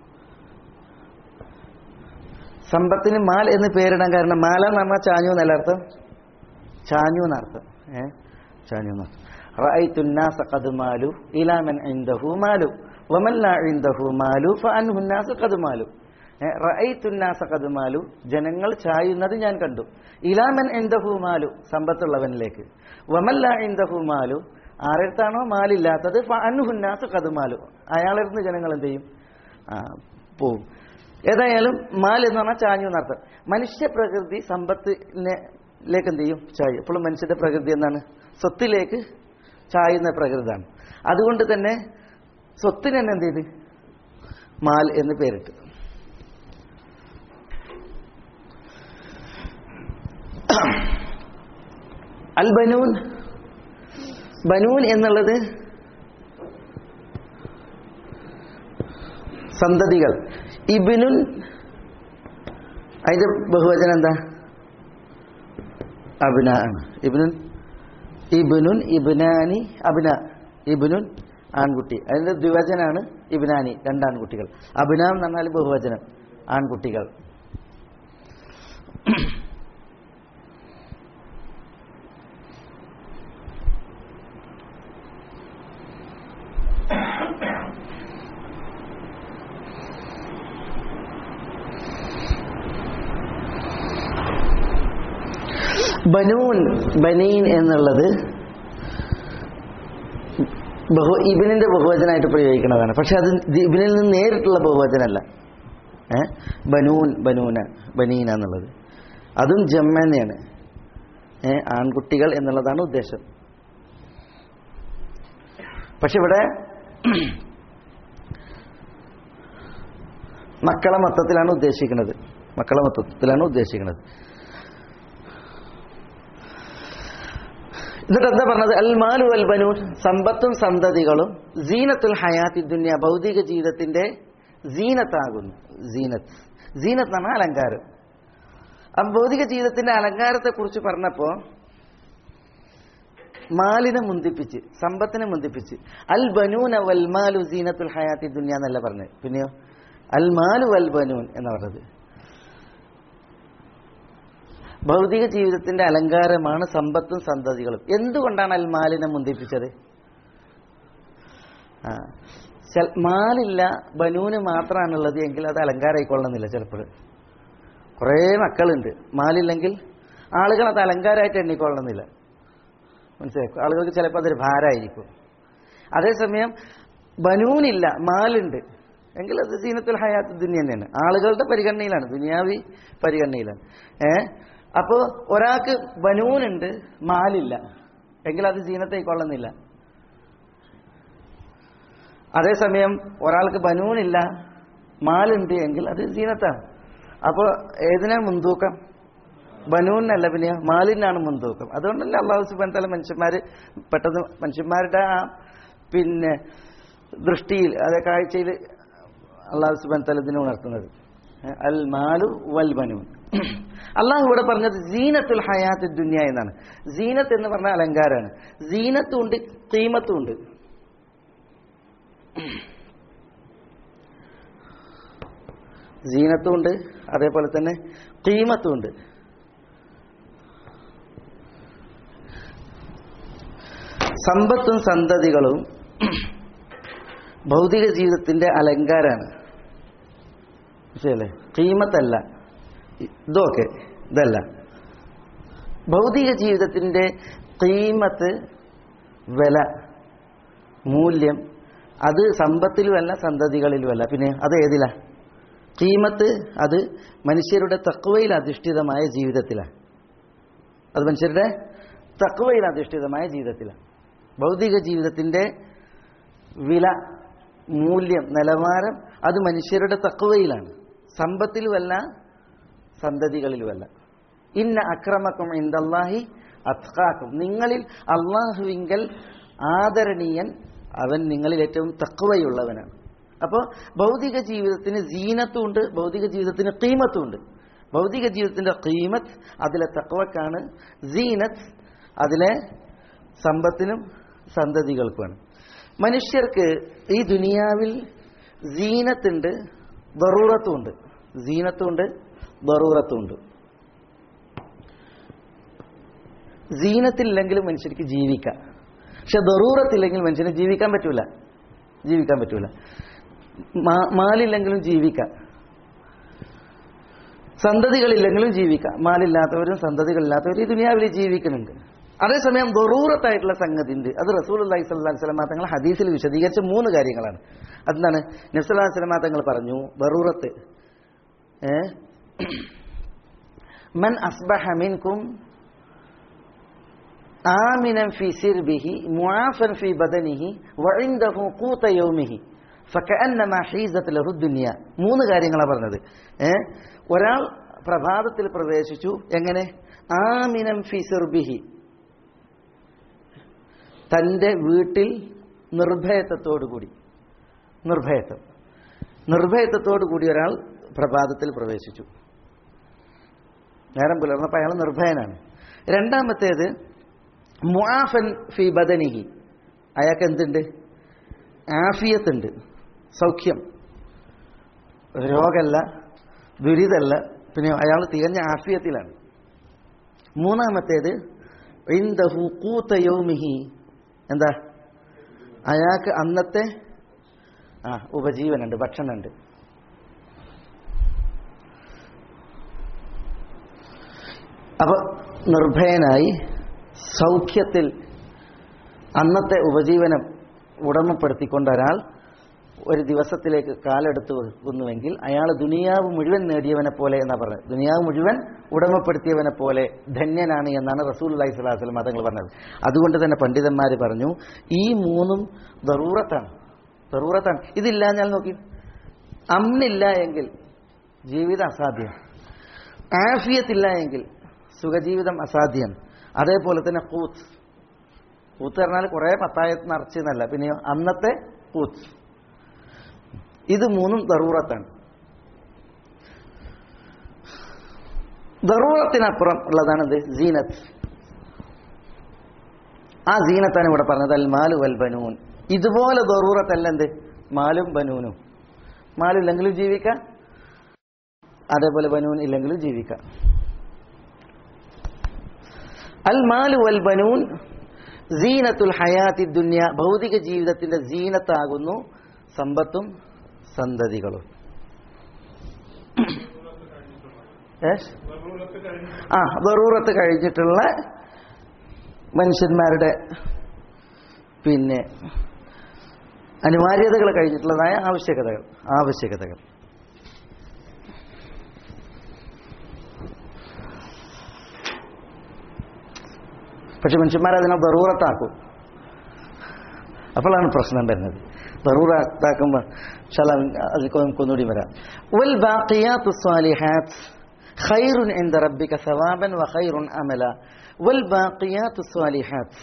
സമ്പത്തിന് മാൽ എന്ന് പേരിടാൻ കാരണം മാല എന്ന് പറഞ്ഞാൽ ചാഞ്ഞു എന്നല്ല അർത്ഥം ചാഞ്ഞു എന്നർത്ഥം ഏ ചാഞ്ഞു എന്നർത്ഥം റഅയ്തു الناس قد مالوا الى من عنده مال ومن لا عنده مال فانه الناس قد مالوا റഅയ്തു الناس قد مالوا ജനങ്ങൾ ചായുന്നത് ഞാൻ കണ്ടു ഇലാമൻ ഇൻദഹു മാലു സമ്പത്തുള്ളവനിലേക്ക് വമൻ ലാ ഇൻദഹു മാലു ആരടുത്താണോ മാലില്ലാത്തത് ഫഅൻഹു الناس قد മാലു അയാളിരുന്ന് ജനങ്ങൾ എന്ത് ചെയ്യും ആ പോവും ഏതായാലും മാൽ എന്ന് പറഞ്ഞാൽ ചാഞ്ഞു എന്നർത്ഥം മനുഷ്യ പ്രകൃതി സമ്പത്തിനെ ലേക്ക് എന്ത് ചെയ്യും ചായും എപ്പോഴും മനുഷ്യന്റെ പ്രകൃതി എന്താണ് സ്വത്തിലേക്ക് ചായുന്ന പ്രകൃതിയാണ് അതുകൊണ്ട് തന്നെ സ്വത്തിന് തന്നെ എന്ത് ചെയ്ത് മാൽ എന്ന് പേരിട്ട് അൽ ബനൂൻ ബനൂൻ എന്നുള്ളത് സന്തതികൾ ഇബിനുൻ അതിന്റെ ബഹുവചനം എന്താ അബിന ആണ് ഇബിനുൻ ഇബിനുൻ ഇബിനാനി അബിന ഇബിനുൻ ആൺകുട്ടി അതിന്റെ ദ്വിവചനാണ് ഇബിനാനി രണ്ടാൺകുട്ടികൾ അബിന എന്ന് പറഞ്ഞാൽ ബഹുവചനം ആൺകുട്ടികൾ ബനൂൻ ബനീൻ എന്നുള്ളത് ബഹു ഇബിനിന്റെ ബഹുവചനമായിട്ട് പ്രയോഗിക്കുന്നതാണ് പക്ഷെ അത് ഇബിനിൽ നിന്ന് നേരിട്ടുള്ള ബഹുവചനമല്ല ഏ ബനൂൻ ബനൂന ബനീന എന്നുള്ളത് അതും ജമ്മനെയാണ് ഏ ആൺകുട്ടികൾ എന്നുള്ളതാണ് ഉദ്ദേശം പക്ഷെ ഇവിടെ മക്കളെ മൊത്തത്തിലാണ് ഉദ്ദേശിക്കുന്നത് മക്കളെ മൊത്തത്തിലാണ് ഉദ്ദേശിക്കുന്നത് എന്നിട്ട് എന്താ പറഞ്ഞത് അൽ മാലു അൽ ബനൂൻ സമ്പത്തും സന്തതികളും സീനത്തുൽ ഹയാത്തി ദുന്യ ഭൗതിക ജീവിതത്തിന്റെ സീനത്താകുന്നു സീനത്ത് സീനത്ത് എന്ന് പറഞ്ഞാൽ അലങ്കാരം ആ ഭൗതിക ജീവിതത്തിന്റെ അലങ്കാരത്തെ കുറിച്ച് പറഞ്ഞപ്പോ മാലിനെ മുന്തിപ്പിച്ച് സമ്പത്തിനെ മുന്തിപ്പിച്ച് അൽ ബനൂന വൽ മാലു സീനത്തുൽ ഹയാത്തി ദുന്യ എന്നല്ല പറഞ്ഞത് പിന്നെയോ അൽ മാലു വൽ ബനൂൻ എന്ന് പറഞ്ഞത് ഭൗതിക ജീവിതത്തിന്റെ അലങ്കാരമാണ് സമ്പത്തും സന്തതികളും എന്തുകൊണ്ടാണ് അൽ മാലിനെ മുന്തിപ്പിച്ചത് ആ ചൽ- മാലില്ല ബനൂന് മാത്രമാണുള്ളത് എങ്കിൽ അത് അലങ്കാരമായിക്കൊള്ളുന്നില്ല ചിലപ്പോൾ കുറേ മക്കളുണ്ട് മാലില്ലെങ്കിൽ ആളുകൾ അത് അലങ്കാരമായിട്ട് എണ്ണിക്കൊള്ളുന്നില്ല മനസ്സിലാക്കും ആളുകൾക്ക് ചിലപ്പോൾ അതൊരു ഭാരമായിരിക്കും അതേസമയം ബനൂനില്ല മാലുണ്ട് എങ്കിൽ അത് സീനത്തുൽ ഹയാത്ത് ദുനിയ തന്നെയാണ് ആളുകളുടെ പരിഗണനയിലാണ് ദുനിയാവി പരിഗണനയിലാണ് ഏ അപ്പോൾ ഒരാൾക്ക് ബനൂനുണ്ട് മാലില്ല എങ്കിൽ അത് സീനത്തെ കൊള്ളുന്നില്ല അതേസമയം ഒരാൾക്ക് ബനൂനില്ല മാലുണ്ട് എങ്കിൽ അത് സീനത്താണ് അപ്പോൾ ഏതിനാണ് മുൻതൂക്കം ബനൂനല്ല പിന്നെ മാലിനാണ് മുൻതൂക്കം അതുകൊണ്ടല്ലേ അള്ളാഹു സുബാൻ തല മനുഷ്യന്മാർ പെട്ടെന്ന് മനുഷ്യന്മാരുടെ ആ പിന്നെ ദൃഷ്ടിയിൽ അതേ കാഴ്ചയിൽ അള്ളാഹു സുബാൻ തല ഇതിനെ ഉണർത്തുന്നത് ഏ, അൽ മാലു വൽ ബനൂൻ അള്ളാഹു ഇവിടെ പറഞ്ഞത് സീനത്തുൽ ഹയാത്ത് ദുന്യ എന്നാണ് സീനത്ത് എന്ന് പറഞ്ഞ അലങ്കാരമാണ് സീനത്തും ഉണ്ട് തീമത്തും ഉണ്ട് സീനത്തും ഉണ്ട് അതേപോലെ തന്നെ തീമത്തും ഉണ്ട് സമ്പത്തും സന്തതികളും ഭൗതിക ജീവിതത്തിന്റെ അലങ്കാരാണ് മനസ്സിലല്ലേ കീമത്തല്ല ഇതൊക്കെ ഇതല്ല ഭൗതിക ജീവിതത്തിന്റെ കീമത്ത് വില മൂല്യം അത് സമ്പത്തിലുമല്ല സന്തതികളിലുമല്ല പിന്നെ അത് ഏതിലാ കീമത്ത് അത് മനുഷ്യരുടെ തക്വയിൽ അധിഷ്ഠിതമായ ജീവിതത്തിലാണ് അത് മനുഷ്യരുടെ തക്വയിൽ അധിഷ്ഠിതമായ ജീവിതത്തിലാണ് ഭൗതിക ജീവിതത്തിന്റെ വില മൂല്യം നിലവാരം അത് മനുഷ്യരുടെ തക്വയിലാണ് സമ്പത്തിലുമല്ല സന്തതികളിലുമല്ല ഇന്ന അക്രമക്കും ഇന്ദല്ലാഹി അത്കാക്കും നിങ്ങളിൽ അള്ളാഹുവിങ്കൽ ആദരണീയൻ അവൻ നിങ്ങളിൽ ഏറ്റവും തക്വയുള്ളവനാണ് അപ്പോൾ ഭൗതിക ജീവിതത്തിന് ജീനത്തുണ്ട് ഭൗതിക ജീവിതത്തിന് കീമത്തുണ്ട് ഭൗതിക ജീവിതത്തിന്റെ കീമത്ത് അതിലെ തക്വക്കാണ് ജീനത്ത് അതിലെ സമ്പത്തിനും സന്തതികൾക്കുമാണ് മനുഷ്യർക്ക് ഈ ദുനിയാവിൽ ജീനത്തുണ്ട് ദറൂറത്തുണ്ട് ജീനത്തുണ്ട് ദറൂറത്തുണ്ട് ജീനത്തില്ലെങ്കിലും മനുഷ്യർക്ക് ജീവിക്കാം പക്ഷെ ദറൂറത്തില്ലെങ്കിൽ മനുഷ്യന് ജീവിക്കാൻ പറ്റൂല ജീവിക്കാൻ പറ്റൂല മാ- മാലില്ലെങ്കിലും ജീവിക്കാം സന്തതികളില്ലെങ്കിലും ജീവിക്കാം മാലില്ലാത്തവരും സന്തതികളില്ലാത്തവരും ഈ ദുനിയാവിൽ ജീവിക്കുന്നുണ്ട് അതേസമയം ദറൂറത്തായിട്ടുള്ള സംഗതി ഉണ്ട് അത് റസൂൽ അള്ളഹി സ്വല്ലാ സ്വലമ തങ്ങൾ ഹദീസിൽ വിശദീകരിച്ച മൂന്ന് കാര്യങ്ങളാണ് അതെന്താണ് നബ്സല്ലാ സ്വലമ തങ്ങൾ പറഞ്ഞു ദറൂറത്ത് ഏ? മൻ അസ്ബഹ മിൻകും ആമിനൻ ഫി സിർബിഹി മുആഫൻ ഫി ബദനിഹി വഇൻദഹു ഖൂത യൗമിഹി ഫകഅന്നമാ ഹീസത് ലഹു ദുനിയ മൂന്ന് കാര്യങ്ങളാണ് പറഞ്ഞത് ഏ ഒരാൾ പ്രഭാതത്തിൽ പ്രവേശിച്ചു എങ്ങനെ ആമിനം ഫി സിർബിഹി തൻ്റെ വീട്ടിൽ നിർഭയത്വത്തോടുകൂടി നിർഭയത്വം നിർഭയത്വത്തോടു കൂടി ഒരാൾ പ്രഭാതത്തിൽ പ്രവേശിച്ചു നേരം പുലർന്നപ്പോൾ അയാൾ നിർഭയനാണ് രണ്ടാമത്തേത് മുആഫൻ ഫി ബദനിഹി അയാൾക്ക് എന്തുണ്ട് ആഫിയത്തുണ്ട് സൗഖ്യം രോഗമല്ല ദുരിതമല്ല പിന്നെ അയാൾ തികഞ്ഞ ആഫിയത്തിലാണ് മൂന്നാമത്തേത് ഇന്ദഹു കൂത്ത യൗമിഹി എന്താ അയാൾക്ക് അന്നത്തെ ആ ഉപജീവനുണ്ട് ഭക്ഷണമുണ്ട് അപ്പൊ നിർഭയനായി സൗഖ്യത്തിൽ അന്നത്തെ ഉപജീവനം ഉടമപ്പെടുത്തിക്കൊണ്ട് ഒരാൾ ഒരു ദിവസത്തിലേക്ക് കാലെടുത്ത് വെക്കുന്നുവെങ്കിൽ അയാൾ ദുനിയാവ് മുഴുവൻ നേടിയവനെ പോലെ എന്നാ പറഞ്ഞത് ദുനിയാവ് മുഴുവൻ ഉടമപ്പെടുത്തിയവനെ പോലെ ധന്യനാണ് എന്നാണ് റസൂൽ അലൈഹി സ്വലാസ്ലം മതങ്ങൾ പറഞ്ഞത് അതുകൊണ്ട് തന്നെ പണ്ഡിതന്മാർ പറഞ്ഞു ഈ മൂന്നും ദറൂറത്താണ് ദറൂറത്താണ് ഇതില്ലാഞ്ഞാൽ നോക്കി അമ്മില്ല എങ്കിൽ ജീവിതം അസാധ്യം ആഫിയത്തില്ല എങ്കിൽ സുഖജീവിതം അസാധ്യം അതേപോലെ തന്നെ കൂത്ത് കൂത്ത് പറഞ്ഞാൽ കുറേ പത്തായത്ത് നിറച്ചെന്നല്ല പിന്നെ അന്നത്തെ കൂത്ത് ഇത് മൂന്നും ദറൂറത്താണ് ദറൂറത്തിനപ്പുറം ഉള്ളതാണ് എന്ത് സീനത്ത് ആ സീനത്താണ് ഇവിടെ പറഞ്ഞത് അൽ മാലു വൽ ബനൂൻ ഇതുപോലെ ദറൂറത്തല്ല എന്ത് മാലും ബനൂനും മാലില്ലെങ്കിലും ജീവിക്കാം അതേപോലെ ബനൂൻ ഇല്ലെങ്കിലും ജീവിക്കാം അൽ മാലു വൽ ബനൂൻ സീനത്തുൽ ഹയാത്തി ദുന്യ ഭൗതിക ജീവിതത്തിന്റെ സീനത്താകുന്നു സമ്പത്തും സന്തതികളും ഏഹ്? ആ വെറൂറത്ത് കഴിഞ്ഞിട്ടുള്ള മനുഷ്യന്മാരുടെ പിന്നെ അനിവാര്യതകൾ കഴിഞ്ഞിട്ടുള്ളതായ ആവശ്യകതകൾ ആവശ്യകതകൾ പക്ഷെ മനുഷ്യന്മാർ അതിനെ ബറൂറത്താക്കും അപ്പോഴാണ് പ്രശ്നം വരുന്നത് ബറൂറത്താക്കുമ്പോൾ ചില അതിൽ നമുക്കൊന്നുകൂടി വരാം വൽ ബാക്കിയാത്തു സ്വാലിഹാത്ത് ഖൈറുൻ ഇൻദ റബ്ബിക സവാബൻ വ ഖൈറുൻ അമല വൽ ബാക്കിയാത്തു സ്വാലിഹാത്ത്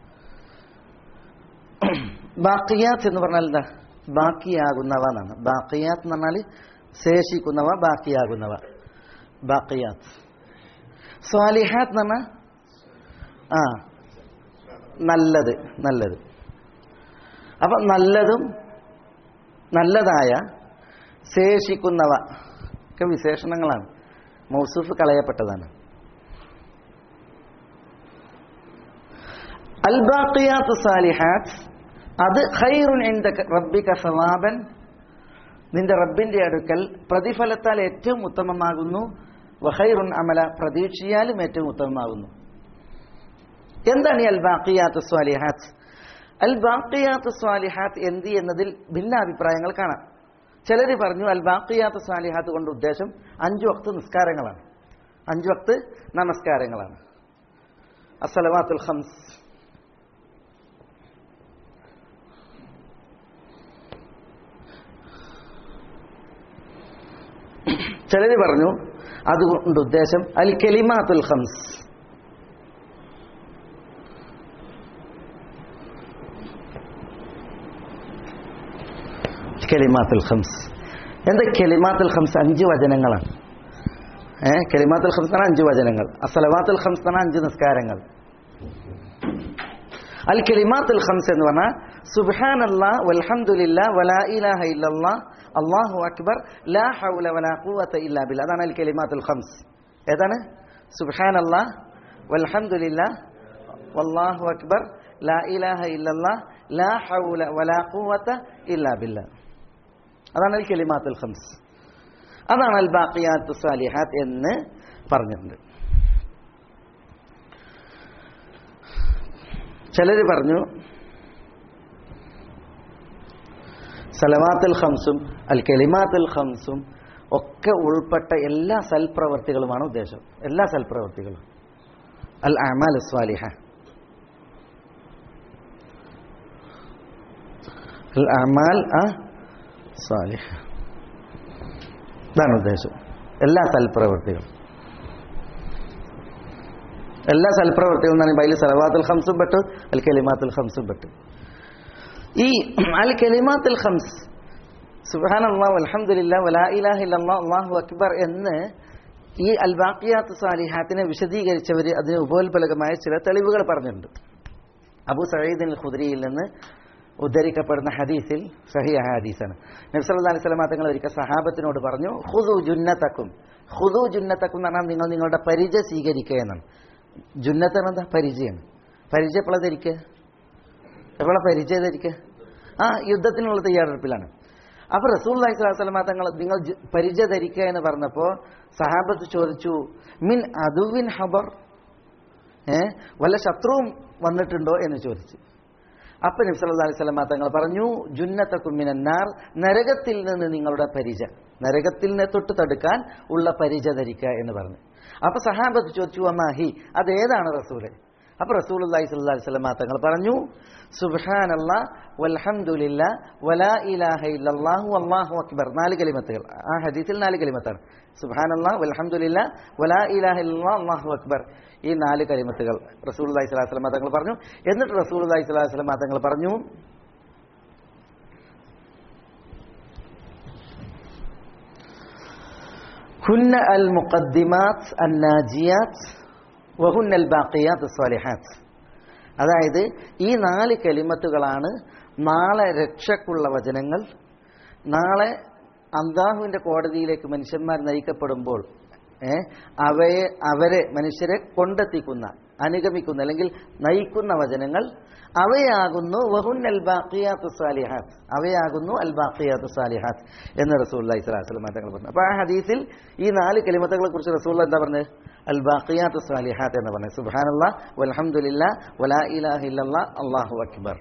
ബാക്കിയാത്ത് എന്ന് പറഞ്ഞാൽ എന്താ ബാക്കിയാകുന്നവ എന്നാണ് ബാക്കിയാത്ത് എന്ന് പറഞ്ഞാൽ ശേഷിക്കുന്നവ ബാക്കിയാകുന്നവ ബാക്കിയാത്ത് സ്വാലിഹാത്ത് എന്ന് പറഞ്ഞാൽ ആ നല്ലത് നല്ലത് അപ്പം നല്ലതും നല്ലതായ ശേഷിക്കുന്നവ ഒക്കെ വിശേഷണങ്ങളാണ് മൗസൂഫ് കളയപ്പെട്ടതാണ് അൽബാഖിയാത്ത് സാലിഹാത്ത് അത് ഖൈറുൻ ഇന്ദക റബ്ബിക സവാബൻ നിന്റെ റബ്ബിന്റെ അടുക്കൽ പ്രതിഫലത്താൽ ഏറ്റവും ഉത്തമമാകുന്നു വഖൈറുൻ അമല പ്രതീക്ഷയാലും ഏറ്റവും ഉത്തമമാകുന്നു എന്താണ് ഈ അൽ ബാക്കിയാത്ത് സ്വാലിഹാത്ത് അൽ ബാക്കിയാത്ത് സ്വാലിഹാത്ത് എന്ത് എന്നതിൽ ഭിന്ന അഭിപ്രായങ്ങൾ കാണാം ചിലർ പറഞ്ഞു അൽ ബാക്കിയാത്ത് സ്വാലിഹാത്ത് കൊണ്ട് ഉദ്ദേശം അഞ്ചു വക്ത് നിസ്കാരങ്ങളാണ് അഞ്ചു വക്ത് നമസ്കാരങ്ങളാണ് അസലവാത്തുൽ ഹംസ് ചിലർ പറഞ്ഞു അതുകൊണ്ട് ഉദ്ദേശം അൽ കലിമാത്തുൽ ഹംസ് കലിമാത്തുൽ ഖംസ് എന്താ കലിമാത്തുൽ ഖംസ് അഞ്ച് വചനങ്ങളാണ് ഏ കലിമാത്തുൽ ഖംസ് ആണ് അഞ്ച് വചനങ്ങൾ അസലവാത്തുൽ ഖംസ് ആണ് അഞ്ച് നിസ്കാരങ്ങൾ അൽ കലിമാത്തുൽ ഖംസ് എന്ന് പറഞ്ഞാൽ സുബ്ഹാൻ അല്ലാ വൽഹംദുലില്ലാ വലാ ഇലാഹ ഇല്ലല്ലാ അല്ലാഹു അക്ബർ ലാ ഹൗല വലാ ഖുവത ഇല്ലാ ബില്ലാ അതാണ് അൽ കലിമാത്തുൽ ഖംസ് ഏതാണ് സുബ്ഹാൻ അല്ലാ വൽഹംദുലില്ലാ വല്ലാഹു അക്ബർ ലാ ഇലാഹ ഇല്ലല്ലാ ലാ ഹൗല വലാ ഖുവത ഇല്ലാ ബില്ലാ അതാണ് അൽ കലിമാത്തുൽ ഖംസ് അതാണ് അൽ ബാക്കിയാത്ത് സാലിഹാത്ത് എന്ന് പറഞ്ഞിട്ടുണ്ട് ചിലർ പറഞ്ഞു സലവാത്തുൽ ഖംസും അൽ കലിമാത്തുൽ ഖംസും ഒക്കെ ഉൾപ്പെട്ട എല്ലാ സൽപ്രവർത്തികളുമാണ് ഉദ്ദേശം എല്ലാ സൽപ്രവർത്തികളും അൽ അമാൽ സ്വാലിഹ അൽ അമാൽ ആ സാലിഹ ഇതാണ് ഉദ്ദേശം എല്ലാ സൽപ്രവൃത്തികളും എല്ലാ സൽപ്രവൃത്തികളും എന്ന് പറയുമ്പോൾ അതിൽ സലവാത്തുൽ ഹംസും പെട്ടു അൽ കലിമാത്തുൽ ഹംസും പെട്ടു ഈ അൽ കലിമാത്തുൽ ഹംസ് സുബാൻ അള്ളാഹു അലഹമില്ല വലാ ഇലാഹ ഇല്ലല്ലാ അള്ളാഹു അക്ബർ എന്ന് ഈ അൽ ബാക്കിയാത്ത് സാലിഹാത്തിനെ വിശദീകരിച്ചവർ അതിന് ഉപോത്ബലകമായ ചില തെളിവുകൾ പറഞ്ഞിട്ടുണ്ട് അബു സയ്യിദിൻ ഖുദ്രിയിൽ നിന്ന് ഉദ്ധരിക്കപ്പെടുന്ന ഹദീസിൽ സഹിയ ഹദീസാണ് നബ്സല്ലാ അലൈഹി സ്വലമാ തങ്ങൾ ഒരിക്കൽ സഹാബത്തിനോട് പറഞ്ഞു ഹുദു ജുന്നത്തക്കും ഹുദു ജുന്നത്തക്കും എന്ന് പറഞ്ഞാൽ നിങ്ങൾ നിങ്ങളുടെ പരിചയ സ്വീകരിക്കുക എന്നാണ് ജുന്നത്ത് എന്താ പരിചയമാണ് പരിചയം എപ്പോഴാണ് ധരിക്കുക എപ്പോഴാണ് പരിചയം ധരിക്കുക ആ യുദ്ധത്തിനുള്ള തയ്യാറെടുപ്പിലാണ് അപ്പോൾ റസൂൽ അലൈഹി സ്വലാസ്ലമ തങ്ങൾ നിങ്ങൾ ജ- പരിചയ ധരിക്കുക എന്ന് പറഞ്ഞപ്പോൾ സഹാബത്ത് ചോദിച്ചു മിൻ അതുവിൻ ഹബർ ഏ വല്ല ശത്രുവും വന്നിട്ടുണ്ടോ എന്ന് ചോദിച്ചു അപ്പൊ നബി സല്ലല്ലാഹു അലൈഹി വസല്ലം തങ്ങൾ പറഞ്ഞു ജുന്നത്തക്കും മിനന്നാർ നരകത്തിൽ നിന്ന് നിങ്ങളുടെ പരിച നരകത്തിൽ നിന്ന് തൊട്ട് തടുക്കാൻ ഉള്ള പരിച ധരിക്കുക എന്ന് പറഞ്ഞു അപ്പൊ സഹാബത്ത് ചോദിച്ചു അമ്മാഹി അതേതാണ് റസൂല് അപ്പൊ റസൂൽ അള്ളാഹി സ്വല്ലല്ലാഹു അലൈഹി വസല്ലം തങ്ങൾ പറഞ്ഞു സുബ്ഹാനല്ലാ വൽഹംദുലില്ല വലാ ഇലാഹ ഇല്ലല്ലാഹു അല്ലാഹു അക്ബർ നാല് കലിമത്തുകൾ ആ ഹദീസിൽ നാല് കലിമത്താണ് സുബ്ഹാനല്ലാ വൽഹംദുലില്ല വലാ ഇലാഹ ഇല്ലല്ലാഹു അല്ലാഹു അക്ബർ ഈ നാല് കലിമത്തുകൾ റസൂൽ അള്ളാഹി സ്വലാഹു വസല്ലം തങ്ങൾ പറഞ്ഞു എന്നിട്ട് റസൂൽ അള്ളാഹി സ്വലാഹു വസല്ലം തങ്ങൾ പറഞ്ഞു ഹുന്ന അൽ മുഖദ്ദിമാത്ത് അന്നാജിയാത്ത് വഹുന്ന അൽ ബാക്കിയാത്ത് സ്വാലിഹാത്ത് അതായത് ഈ നാല് കലിമത്തുകളാണ് നാളെ രക്ഷക്കുള്ള വചനങ്ങൾ നാളെ അള്ളാഹുവിന്റെ കോടതിയിലേക്ക് മനുഷ്യന്മാർ നയിക്കപ്പെടുമ്പോൾ ഏ, അവയെ അവരെ മനുഷ്യരെ കൊണ്ടെത്തിക്കുന്ന അനുഗമിക്കുന്ന അല്ലെങ്കിൽ നയിക്കുന്ന വചനങ്ങൾ അവയാകുന്നു വഹുൻ അൽ ബാഖിയാത്തു സാലിഹാത്ത് അവയാകുന്നു അൽ ബാഖിയാത്തു സാലിഹാത്ത് എന്ന് റസൂല്ലി സ്വലാസ്ലം തങ്ങൾ പറഞ്ഞു അപ്പോൾ ആ ഹദീസിൽ ഈ നാല് കലിമത്തുകളെ കുറിച്ച് റസൂൽ എന്താ പറഞ്ഞത് അൽ ബാഖിയാത്തു സാലിഹാത്ത് എന്ന് പറഞ്ഞത് സുബാനല്ലാ വൽഹംദുലില്ല വലാ ഇലാഹ ഇല്ലല്ലാ അല്ലാഹു അക്ബർ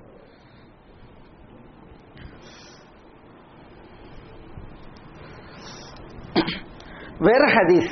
വേറെ ഹദീസ്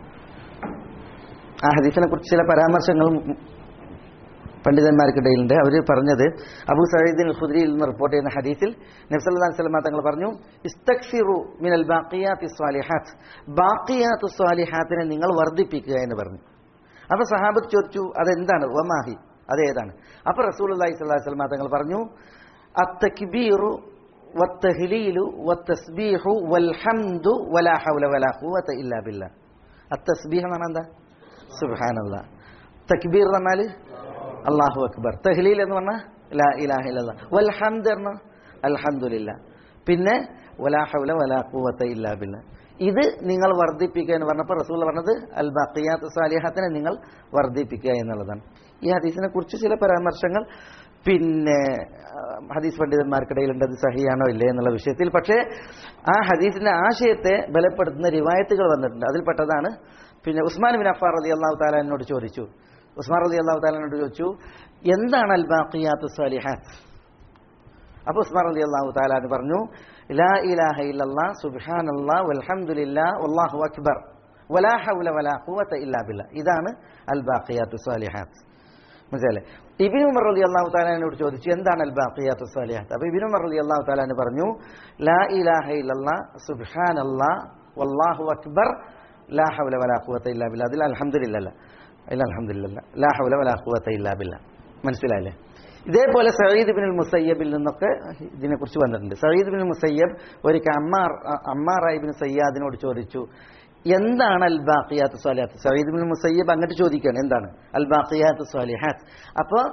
ആ ഹദീസിനെ കുറിച്ച് ചില പരാമർശങ്ങളും പണ്ഡിതന്മാർക്കിടയിലുണ്ട് അവർ പറഞ്ഞത് അബൂ സയ്യിദിൻ ഖുദ്രിയിൽ നിന്ന് റിപ്പോർട്ട് ചെയ്യുന്ന ഹദീസിൽ നബ്സല്ലാ സ്വലമ തങ്ങൾ പറഞ്ഞു ഇസ്തക്സിറു മിനൽ ബാക്കിയാത്തി സ്വാലിഹാത്ത് ബാക്കിയാത്ത് സ്വാലിഹാത്തിനെ നിങ്ങൾ വർദ്ധിപ്പിക്കുക എന്ന് പറഞ്ഞു അപ്പൊ സഹാബത്ത് ചോദിച്ചു അതെന്താണ് വമാഹി അതേതാണ് അപ്പൊ റസൂൽ അള്ളഹി സ്വല്ലാ സ്വലമ തങ്ങൾ പറഞ്ഞു അത്തക്ബീറു വത്തഹ്ലീലു വത്തസ്ബീഹു വൽഹംദു വലാ ഹൗല വലാ ഖുവത ഇല്ലാ ബില്ലാ അത്തസ്ബീഹ് എന്ന് പറഞ്ഞാൽ എന്താ സുബ്ഹാനല്ലാ തക്ബീർ എന്ന് പറഞ്ഞാൽ അള്ളാഹു അക്ബർ തഹ്ലീൽ എന്ന് പറഞ്ഞാൽ ലാ ഇലാഹ ഇല്ലല്ലാ വൽഹംദ് എന്ന് അൽഹംദുലില്ല പിന്നെ വലാ ഹൗല വലാ ഖുവത ഇല്ലാ ബില്ലാ ഇത് നിങ്ങൾ വർദ്ധിപ്പിക്കുക എന്ന് പറഞ്ഞപ്പോൾ റസൂൽ പറഞ്ഞത് അൽ ബഖിയാത്ത് സാലിഹത്തിനെ നിങ്ങൾ വർദ്ധിപ്പിക്കുക എന്നുള്ളതാണ് ഈ ഹദീസിനെ കുറിച്ച് ചില പരാമർശങ്ങൾ പിന്നെ ആ, ഹദീസ് പണ്ഡിതന്മാർക്കിടയിലുണ്ട് അത് സഹിയാണോ ഇല്ലേ എന്നുള്ള വിഷയത്തിൽ പക്ഷേ ആ ഹദീസിന്റെ ആശയത്തെ ബലപ്പെടുത്തുന്ന റിവായത്തുകൾ വന്നിട്ടുണ്ട് അതിൽപ്പെട്ടതാണ് പിന്നെ ഉസ്മാൻ ബിൻ അഫാർ റതി അള്ളാഹു താലാനോട് ചോദിച്ചു ഉസ്മാൻ റതി അള്ളാഹു താലാനോട് ചോദിച്ചു എന്താണ് അൽ ബാഖിയാത്ത് സാലിഹാത്ത് അപ്പൊ ഉസ്മാൻ റതി അള്ളാഹു താലാൻ പറഞ്ഞു ലാ ഇലാഹ ഇല്ലല്ലാ സുബ്ഹാനല്ലാ വൽഹംദുലില്ലാ വല്ലാഹു അക്ബർ വലാ ഹൗല വലാ ഖുവത ഇല്ലാ ബില്ലാ ഇതാണ് അൽ ബാഖിയാത്തു സാലിഹാത്ത് മനസ്സിലല്ലേ ഇബിനു ഉമർ റളി അള്ളാഹു താലാനോട് ചോദിച്ചു എന്താണ് അൽ ബാഖിയാത്തു സാലിഹാത്ത് അപ്പൊ ഇബിനു ഉമർ റളി അള്ളാഹു താലാന് പറഞ്ഞു ലാ ഇലാഹ ഇല്ലല്ലാ സുബ്ഹാനല്ലാ വല്ലാഹു അക്ബർ ലാ ഹൗല വലാ ഖുവത ഇല്ലാ ബില്ലാ അതിൽ അൽഹംദുലില്ലാ അതിൽ അൽഹംദുലില്ലാ ലാ ഹൗല വലാ ഖുവത ഇല്ലാ ബില്ലാ മനസ്സിലായില്ലേ ഇതേപോലെ സയ്യിദ് ബിൻ മുസയ്യബിൽ നിന്നൊക്കെ ഇതിനെക്കുറിച്ച് വന്നിട്ടുണ്ട് സയ്യിദ് ബിൻ മുസയ്യബ് ഒരിക്കൽ അമ്മാർ അമ്മാറായി ബിൻ സയ്യാദിനോട് ചോദിച്ചു എന്താണ് അൽ ബാഖിയാത്ത് സ്വാലിഹാത്ത് സയ്യിദ് ബിൻ മുസയ്യബ് അങ്ങോട്ട് ചോദിക്കുകയാണ് എന്താണ് അൽ ബാഖിയാത്ത് സ്വാലിഹാത്ത് അപ്പോൾ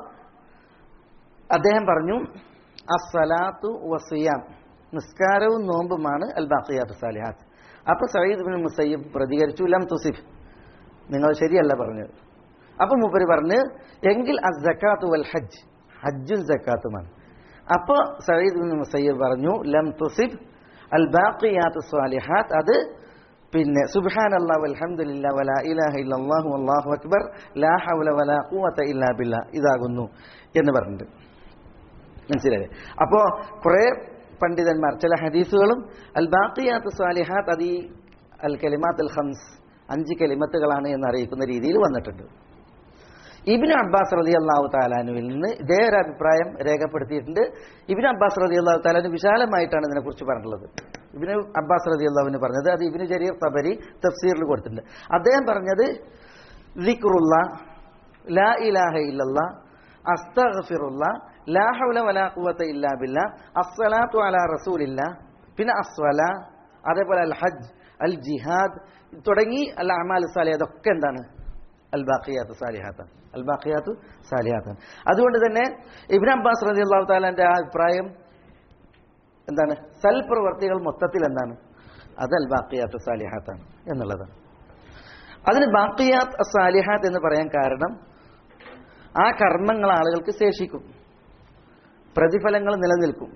അദ്ദേഹം പറഞ്ഞു അസ്സലാത്തു വസിയാം നിസ്കാരവും നോമ്പുമാണ് അൽ ബാഖിയാത്ത് സാലിഹാത്ത് അപ്പൊ സയ്യിദ് ബിൻ മുസയ്യബ് പ്രതികരിച്ചു ലം തുസിഫ് നിങ്ങൾ ശരിയല്ല പറഞ്ഞത് അപ്പൊ മൂപ്പര് പറഞ്ഞ് എങ്കിൽ അസക്കാത്ത് വൽ ഹജ്ജ് ഹജ്ജും സക്കാത്തുമാണ് അപ്പൊ സയ്യിദ് ബിൻ മുസയ്യബ് പറഞ്ഞു ലം തുസിബ് അൽ ബാഖിയാത്ത് സ്വാലിഹാത്ത് അത് പിന്നെ സുബ്ഹാൻ അല്ലാഹ് അൽഹംദുലില്ലാ വലാ ഇലാഹ ഇല്ലല്ലാഹു അല്ലാഹു അക്ബർ ലാ ഹൗല വലാ ഖുവത ഇല്ലാ ബില്ലാ ഇതാകുന്നു എന്ന് പറഞ്ഞിട്ടുണ്ട് മനസ്സിലായില്ലേ അപ്പോ കുറെ പണ്ഡിതന്മാർ ചില ഹദീസുകളും അൽ ബാഖിയാത്ത് സ്വാലിഹാത്ത് അത് ഈ അൽ കലിമാത്ത് അൽ ഹംസ് അഞ്ച് കലിമത്തുകളാണ് എന്ന് അറിയിക്കുന്ന രീതിയിൽ വന്നിട്ടുണ്ട് ഇബിന് അബ്ബാസ് റതി അള്ളാഹു താലാനുവിൽ നിന്ന് ഇതേ ഒരു അഭിപ്രായം രേഖപ്പെടുത്തിയിട്ടുണ്ട് ഇബിന് അബ്ബാസ് റതി അള്ളാഹു താലാനു വിശാലമായിട്ടാണ് ഇതിനെക്കുറിച്ച് പറഞ്ഞിട്ടുള്ളത് ഇബിന് അബ്ബാസ് റതി അള്ളാഹുവിന് പറഞ്ഞത് അത് ഇബിന് ജരീർ തബരി തഫ്സീറിൽ കൊടുത്തിട്ടുണ്ട് അദ്ദേഹം പറഞ്ഞത് ദിക്റുള്ള ലാ ഇലാഹ ഇല്ലല്ല അസ്തഗ്ഫിറുള്ള ലാ ഹൗല വലാ ഖുവത ഇല്ലാ ബില്ലാ അസ്സലാത്തു അലാ റസൂലില്ല പിന്നെ അസ്വല അതേപോലെ അൽ ഹജ്ജ് അൽ ജിഹാദ് തുടങ്ങി അൽ അമാൽ സാലിഹ് അതൊക്കെ എന്താണ് അൽ ബാഖിയാത്ത് സാലിഹാത്താണ് അൽ ബാഖിയാത്ത് സാലിഹാത്താണ് അതുകൊണ്ട് തന്നെ ഇബ്രാഹിം അബ്ബാസ് റതി അള്ളാഹു താലാന്റെ ആ അഭിപ്രായം എന്താണ് സൽപ്രവർത്തികൾ മൊത്തത്തിൽ എന്താണ് അത് അൽ ബാഖിയാത്ത് സാലിഹാത്താണ് എന്നുള്ളതാണ് അതിന് ബാക്കിയാത്ത് സാലിഹാത്ത് എന്ന് പറയാൻ കാരണം ആ കർമ്മങ്ങൾ ആളുകൾക്ക് ശേഷിക്കും പ്രതിഫലങ്ങൾ നിലനിൽക്കും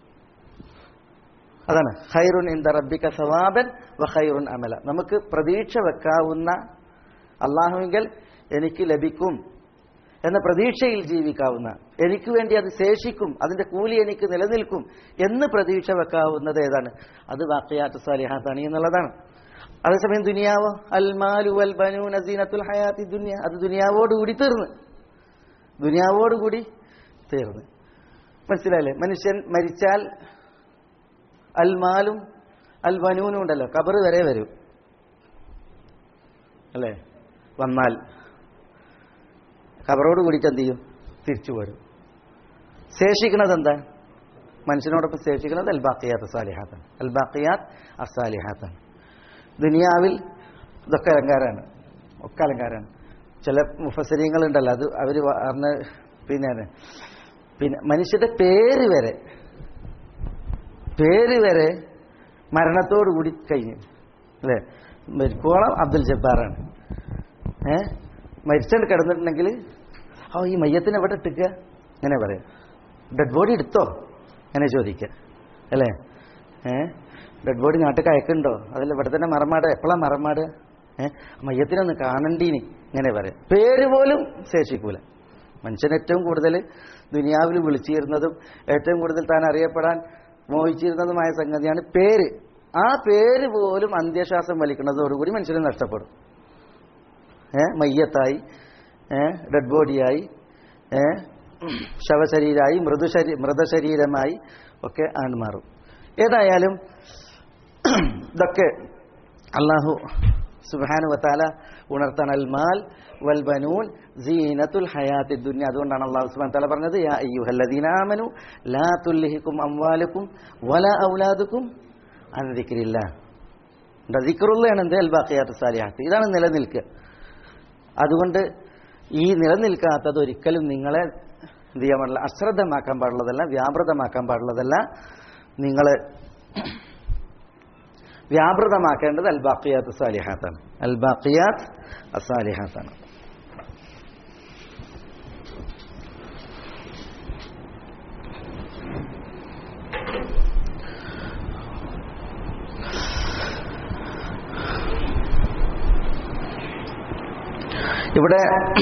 അതാണ് ഹൈറുൻ ഇന്ദ റബ്ബിക സവാബൻ വ ഹൈറുൻ അമല നമുക്ക് പ്രതീക്ഷ വെക്കാവുന്ന അള്ളാഹുവിങ്കൽ എനിക്ക് ലഭിക്കും എന്ന പ്രതീക്ഷയിൽ ജീവിക്കാവുന്ന എനിക്ക് വേണ്ടി അത് ശേഷിക്കും അതിന്റെ കൂലി എനിക്ക് നിലനിൽക്കും എന്ന് പ്രതീക്ഷ വെക്കാവുന്നത് ഏതാണ് അത് വാക്കിയാത്ത് സാലിഹാത്താണ് എന്നുള്ളതാണ് അതേസമയം ദുനിയാവോ അൽ മാലു അൽ ബനു നസീനത്തുൽ ഹയാത്തി ദുനിയ അത് ദുനിയാവോടുകൂടി തീർന്ന് ദുനിയാവോടുകൂടി തീർന്ന് മനസ്സിലായില്ലേ മനുഷ്യൻ മരിച്ചാൽ അൽ മാലും അൽ ബനൂനും ഉണ്ടല്ലോ കബറ് വരെ വരും അല്ലേ വന്നാൽ കബറോട് കൂടിയിട്ട് എന്ത് ചെയ്യും തിരിച്ചു വരും ശേഷിക്കുന്നത് എന്താ മനുഷ്യനോടൊപ്പം ശേഷിക്കുന്നത് അൽബാക്കിയാത്ത് സാലിഹാത്താണ് അൽബാക്കിയാത്ത് അസാലിഹാത്താണ് ദുനിയാവിൽ ഇതൊക്കെ അലങ്കാരമാണ് ഒക്കെ അലങ്കാരമാണ് ചില മുഫസരീങ്ങളുണ്ടല്ലോ അത് അവർ പറഞ്ഞ പിന്നെ പിന്നെ മനുഷ്യന്റെ പേര് വരെ പേര് വരെ മരണത്തോടുകൂടി കഴിഞ്ഞു അല്ലേ മരിക്കോളം അബ്ദുൽ ജബ്ബാറാണ് ഏ മരിച്ചണ്ട് കിടന്നിട്ടുണ്ടെങ്കിൽ ഓ ഈ മയ്യത്തിന് എവിടെ ഇട്ടിക്കുക അങ്ങനെ പറയാം ഡെഡ് ബോഡി എടുത്തോ അങ്ങനെ ചോദിക്കുക അല്ലേ ഏ ഡെഡ് ബോഡി നാട്ടിൽ അയക്കുന്നുണ്ടോ അതിൽ ഇവിടെ തന്നെ മറമാട് എപ്പോഴാ മറമാട് ഏ മയ്യത്തിനൊന്ന് കാണണ്ടീനി ഇങ്ങനെ പറയാം പേര് പോലും ശേഷിക്കൂല മനുഷ്യൻ ഏറ്റവും കൂടുതൽ ദുനിയാവിൽ വിളിച്ചിരുന്നതും ഏറ്റവും കൂടുതൽ താൻ അറിയപ്പെടാൻ മോഹിച്ചിരുന്നതുമായ സംഗതിയാണ് പേര് ആ പേര് പോലും അന്ത്യശ്വാസം വലിക്കുന്നതോടുകൂടി മനുഷ്യന് നഷ്ടപ്പെടും ഏ മയ്യത്തായി ഏ ഡെഡ് ബോഡിയായി ഏ ശവശരീരമായി മൃദുശരീ മൃതശരീരമായി ഒക്കെ ആണ് മാറും ഏതായാലും ഇതൊക്കെ അള്ളാഹു സുബാനു വത്താല ഉണർത്താൻ അൽ മാൽ വൽ ബനൂൻ സീനത്തുൽ ഹയാത്തി ദുന്യ അതുകൊണ്ടാണ് അള്ളാഹു സുബാൻ തല പറഞ്ഞത് യാ അയ്യുഹല്ലദീനാമനു ലാ തുല്ലിഹിക്കും അംവാലുക്കും വല ഔലാദുക്കും അനദിക്കരില്ല ദിക്കറുള്ളതാണ് എന്ത് അൽ ബാഖിയാത്ത് സാലിഹാത്ത് ഇതാണ് നിലനിൽക്കുക അതുകൊണ്ട് ഈ നിലനിൽക്കാത്തത് ഒരിക്കലും നിങ്ങളെ എന്ത് ചെയ്യാൻ പാടില്ല അശ്രദ്ധമാക്കാൻ പാടുള്ളതല്ല വ്യാപൃതമാക്കാൻ പാടുള്ളതല്ല നിങ്ങൾ വ്യാപൃതമാക്കേണ്ടത് അൽബാഖിയാത്ത് സാലിഹാത്താണ് അൽബാഖിയാത്ത് അസാലിഹാത്താണ് ഇവിടെ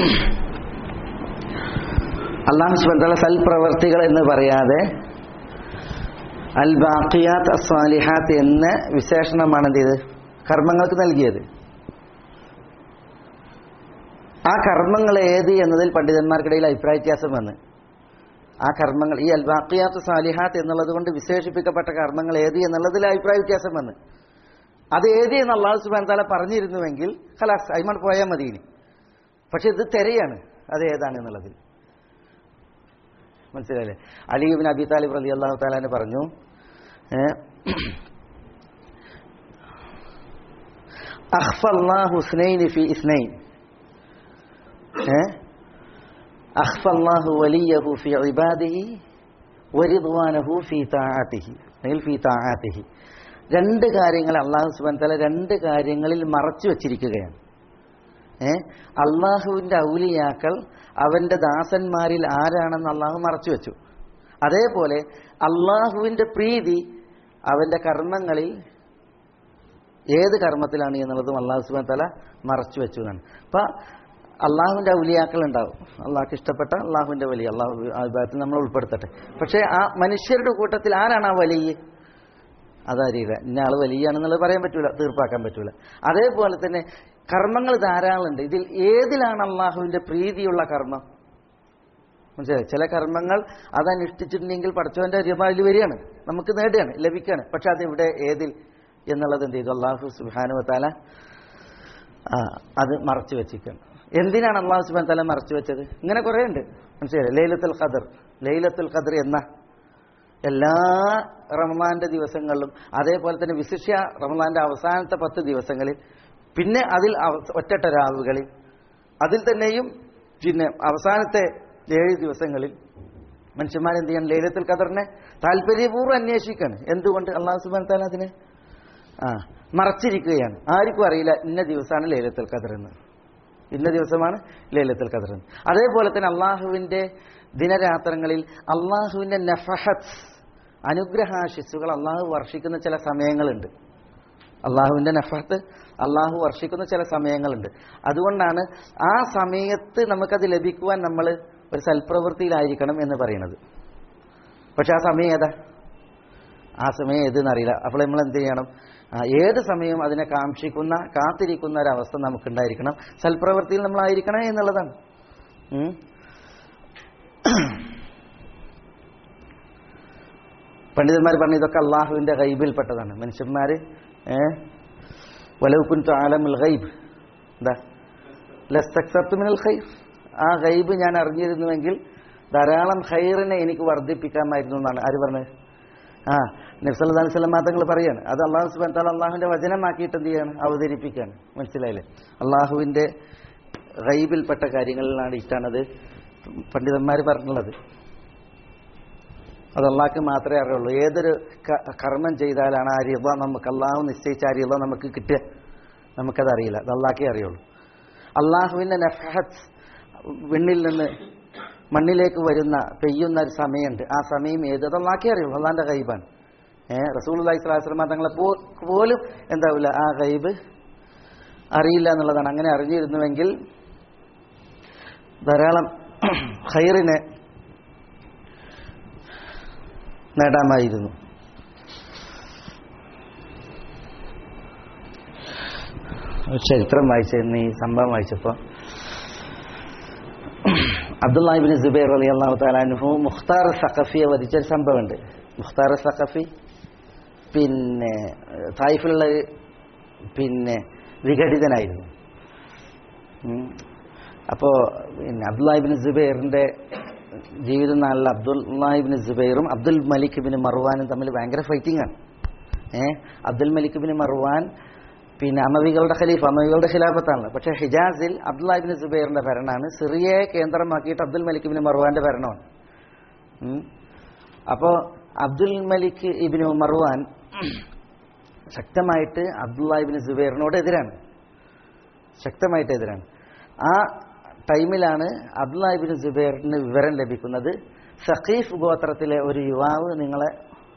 അള്ളാഹു സുബന്ധ സൽപ്രവർത്തികൾ എന്ന് പറയാതെ അൽ ബാഖിയാത്ത് അസ്വാലിഹാത്ത് എന്ന വിശേഷണമാണ് എന്ത് ചെയ്ത് കർമ്മങ്ങൾക്ക് നൽകിയത് ആ കർമ്മങ്ങൾ ഏത് എന്നതിൽ പണ്ഡിതന്മാർക്കിടയിൽ അഭിപ്രായ വ്യത്യാസം വന്ന് ആ കർമ്മങ്ങൾ ഈ അൽ ബാഖിയാത്ത് സാലിഹാത്ത് എന്നുള്ളത് കൊണ്ട് വിശേഷിപ്പിക്കപ്പെട്ട കർമ്മങ്ങൾ ഏത് എന്നുള്ളതിൽ അഭിപ്രായ വ്യത്യാസം വന്ന് അത് ഏത് എന്ന് അള്ളാഹു സുബാൻ താല പറഞ്ഞിരുന്നുവെങ്കിൽ ഖലാസ് അയ്മൺ പോയാൽ മതി ഇനി പക്ഷെ ഇത് തെരയാണ് അത് ഏതാണ് എന്നുള്ളതിൽ മനസ്സിലായില്ലേ അലിബിൻ അബി താലിബ് റലി അള്ളാഹു താലാന് പറഞ്ഞു ഹുസ്നൈൻ ഫി ഇസ്നൈൻ അഖ്ഫല്ലാഹു വലിയഹു ഫി ഇബാദിഹി വരിദ്വാനഹു ഫി താഅത്തിഹി അല്ലെങ്കിൽ ഫി താഅത്തിഹി രണ്ട് കാര്യങ്ങൾ അള്ളാഹു സുബാൻ തല രണ്ട് കാര്യങ്ങളിൽ മറച്ചു വച്ചിരിക്കുകയാണ് ഏ അള്ളാഹുവിന്റെ ഔലിയാക്കൾ അവന്റെ ദാസന്മാരിൽ ആരാണെന്ന് അള്ളാഹു മറച്ചു വെച്ചു അതേപോലെ അള്ളാഹുവിന്റെ പ്രീതി അവന്റെ കർമ്മങ്ങളിൽ ഏത് കർമ്മത്തിലാണ് എന്നുള്ളതും അള്ളാഹു സുബാൻ തല മറച്ചു വെച്ചു എന്നാണ് അപ്പൊ അള്ളാഹുവിന്റെ ഔലിയാക്കൾ ഉണ്ടാവും അള്ളാഹ്ക്ക് ഇഷ്ടപ്പെട്ട അള്ളാഹുവിന്റെ വലിയ അള്ളാഹു ആ വിഭാഗത്തിൽ നമ്മൾ ഉൾപ്പെടുത്തട്ടെ പക്ഷേ ആ മനുഷ്യരുടെ കൂട്ടത്തിൽ ആരാണ് ആ വലിയ അതറിയില്ല ഇന്ന ആള് വലിയാണെന്നുള്ളത് പറയാൻ പറ്റൂല തീർപ്പാക്കാൻ പറ്റൂല അതേപോലെ തന്നെ കർമ്മങ്ങൾ ധാരാളമുണ്ട് ഇതിൽ ഏതിലാണ് അള്ളാഹുവിന്റെ പ്രീതിയുള്ള കർമ്മം മനസ്സിലായി ചില കർമ്മങ്ങൾ അതനുഷ്ഠിച്ചിട്ടുണ്ടെങ്കിൽ പഠിച്ചവന്റെ റിമാലിൽ വരികയാണ് നമുക്ക് നേടുകയാണ് ലഭിക്കുകയാണ് പക്ഷെ അതെവിടെ ഏതിൽ എന്നുള്ളത് എന്ത് ചെയ്തു അള്ളാഹു സുബാനുവത്താല അത് മറച്ചു വെച്ചിരിക്കുകയാണ് എന്തിനാണ് അള്ളാഹു സുബാൻ തല മറച്ചു വെച്ചത് ഇങ്ങനെ കുറേ ഉണ്ട് മനസ്സിലായി ലൈലത്തുൽ ഖദർ ലൈലത്തുൽ ഖദർ എന്ന എല്ലാ റമദാന്റെ ദിവസങ്ങളിലും അതേപോലെ തന്നെ വിശിഷ്യ റമദാന്റെ അവസാനത്തെ പത്ത് ദിവസങ്ങളിൽ പിന്നെ അതിൽ അവ- ഒറ്റട്ട രാവുകളിൽ അതിൽ തന്നെയും പിന്നെ അവസാനത്തെ ഏഴ് ദിവസങ്ങളിൽ മനുഷ്യന്മാരെന്ത് ചെയ്യണം ലൈലത്തുൽ ഖദറിനെ താല്പര്യപൂർവ്വം അന്വേഷിക്കുകയാണ് എന്തുകൊണ്ട് അള്ളാഹു സുബാൻ താല അതിനെ ആ മറച്ചിരിക്കുകയാണ് ആർക്കും അറിയില്ല ഇന്ന ദിവസമാണ് ലൈലത്തുൽ ഖദർ എന്ന് ഇന്ന ദിവസമാണ് ലൈലത്തുൽ ഖദർ എന്ന് അതേപോലെ തന്നെ അള്ളാഹുവിന്റെ ദിനരാത്രങ്ങളിൽ അള്ളാഹുവിന്റെ നഫഹത്ത് അനുഗ്രഹാശിസ്സുകൾ അള്ളാഹു വർഷിക്കുന്ന ചില സമയങ്ങളുണ്ട് അള്ളാഹുവിന്റെ നഫഹത്ത് അള്ളാഹു വർഷിക്കുന്ന ചില സമയങ്ങളുണ്ട് അതുകൊണ്ടാണ് ആ സമയത്ത് നമുക്കത് ലഭിക്കുവാൻ നമ്മൾ ഒരു സൽപ്രവൃത്തിയിലായിരിക്കണം എന്ന് പറയുന്നത് പക്ഷെ ആ സമയം ഏതാ ആ സമയം ഏതെന്ന് അറിയില്ല അപ്പോൾ നമ്മൾ എന്ത് ചെയ്യണം ആ, ഏത് സമയവും അതിനെ കാക്ഷിക്കുന്ന കാത്തിരിക്കുന്ന ഒരവസ്ഥ നമുക്കുണ്ടായിരിക്കണം സൽപ്രവൃത്തിയിൽ നമ്മളായിരിക്കണം എന്നുള്ളതാണ് ഉം. പണ്ഡിതന്മാർ പറഞ്ഞു ഇതൊക്കെ അള്ളാഹുവിന്റെ ഗൈബിൽപ്പെട്ടതാണ് മനുഷ്യന്മാർ ഏഹ് വലവുക്കുൻ ആലമുൽ ഗൈബ് എന്താ ലസ്തക്സത്തുമിനൽ ഖൈർ ആ ഗൈബ് ഞാൻ അറിഞ്ഞിരുന്നുവെങ്കിൽ ധാരാളം ഖൈറിനെ എനിക്ക് വർദ്ധിപ്പിക്കാമായിരുന്നു എന്നാണ് ആര് പറഞ്ഞത് ആ നബ്സല്ലാ അലൈഹി സ്വലം തങ്ങൾ പറയാണ് അത് അള്ളാഹു സുബാൻ താല അള്ളാഹുവിന്റെ വചനമാക്കിയിട്ട് എന്ത് ചെയ്യാണ് അവതരിപ്പിക്കുകയാണ് മനസ്സിലായില്ലേ അള്ളാഹുവിന്റെ ഗൈബിൽപ്പെട്ട കാര്യങ്ങളിലാണ് ഇട്ടാണത് പണ്ഡിതന്മാർ പറഞ്ഞുള്ളത് അത് അള്ളാഹ്ക്ക് മാത്രമേ അറിയുള്ളൂ ഏതൊരു ക- കർമ്മം ചെയ്താലാണ് ആ റിത നമുക്ക് അള്ളാഹു നിശ്ചയിച്ച ആ റിത നമുക്ക് കിട്ടുക നമുക്കത് അറിയില്ല അത് അള്ളാഹ്ക്കേ അറിയുള്ളൂ അള്ളാഹുവിന്റെ നഫഹത്ത് വിണ്ണിൽ നിന്ന് മണ്ണിലേക്ക് വരുന്ന പെയ്യുന്ന ഒരു സമയമുണ്ട് ആ സമയം ഏത് അത് അള്ളാഹ്ക്കേ അറിയുള്ളൂ അള്ളാഹിന്റെ ഗൈബാണ് ഏഹ് റസൂൽ അള്ളഹി സ്വലാസ്ലമ തങ്ങളെ പോ- പോലും എന്താവില്ല ആ ഗൈബ് അറിയില്ല എന്നുള്ളതാണ് അങ്ങനെ അറിഞ്ഞിരുന്നുവെങ്കിൽ ധാരാളം ഹൈറിനെ നേടാമായിരുന്നു ഒരു ചരിത്രം വായിച്ചിരുന്നു ഈ സംഭവം വായിച്ചപ്പോൾ അബ്ദുല്ലാഹിബിൻ ജുബൈർ അലി അള്ളാഹു താലാനുഹു മുഖ്താർ സഖഫിയെ വധിച്ച ഒരു സംഭവമുണ്ട് മുഖ്താർ സഖഫി പിന്നെ തായിഫിലുള്ള ഒരു പിന്നെ വിഘടിതനായിരുന്നു ഉം. അപ്പോ പിന്നെ അബ്ദുല്ലാഹിബിൻ ജുബൈറിന്റെ ജീവിതം നല്ല അബ്ദുല്ലാഹിബിൻ ജുബൈറും അബ്ദുൽ മലിക് ബിൻ മർവാനും തമ്മിൽ ഭയങ്കര ഫൈറ്റിംഗ് ആണ് ഏഹ് അബ്ദുൽ മലിക് ബിൻ മർവാൻ പിന്നെ അമവികളുടെ ഖലീഫ അമവികളുടെ ഖിലാഫത്താണല്ലോ പക്ഷേ ഹിജാസിൽ അബ്ദുല്ലാഹിബിൻ ജുബൈറിന്റെ ഭരണമാണ് സിറിയയെ കേന്ദ്രമാക്കിയിട്ട് അബ്ദുൽ മലിക് ബിൻ മർവാന്റെ ഭരണമാണ് ഉം. അപ്പോ അബ്ദുൽ മലിക് ഇബിന് മർവാൻ ശക്തമായിട്ട് അബ്ദുല്ലാഹിബിൻ ജുബൈറിനോട് എതിരാണ് ശക്തമായിട്ട് എതിരാണ് ആ ടൈമിലാണ് അബ്ദുല്ലാഹിബിൻ ജുബൈറിന് വിവരം ലഭിക്കുന്നത് സഖീഫ് ഗോത്രത്തിലെ ഒരു യുവാവ് നിങ്ങളെ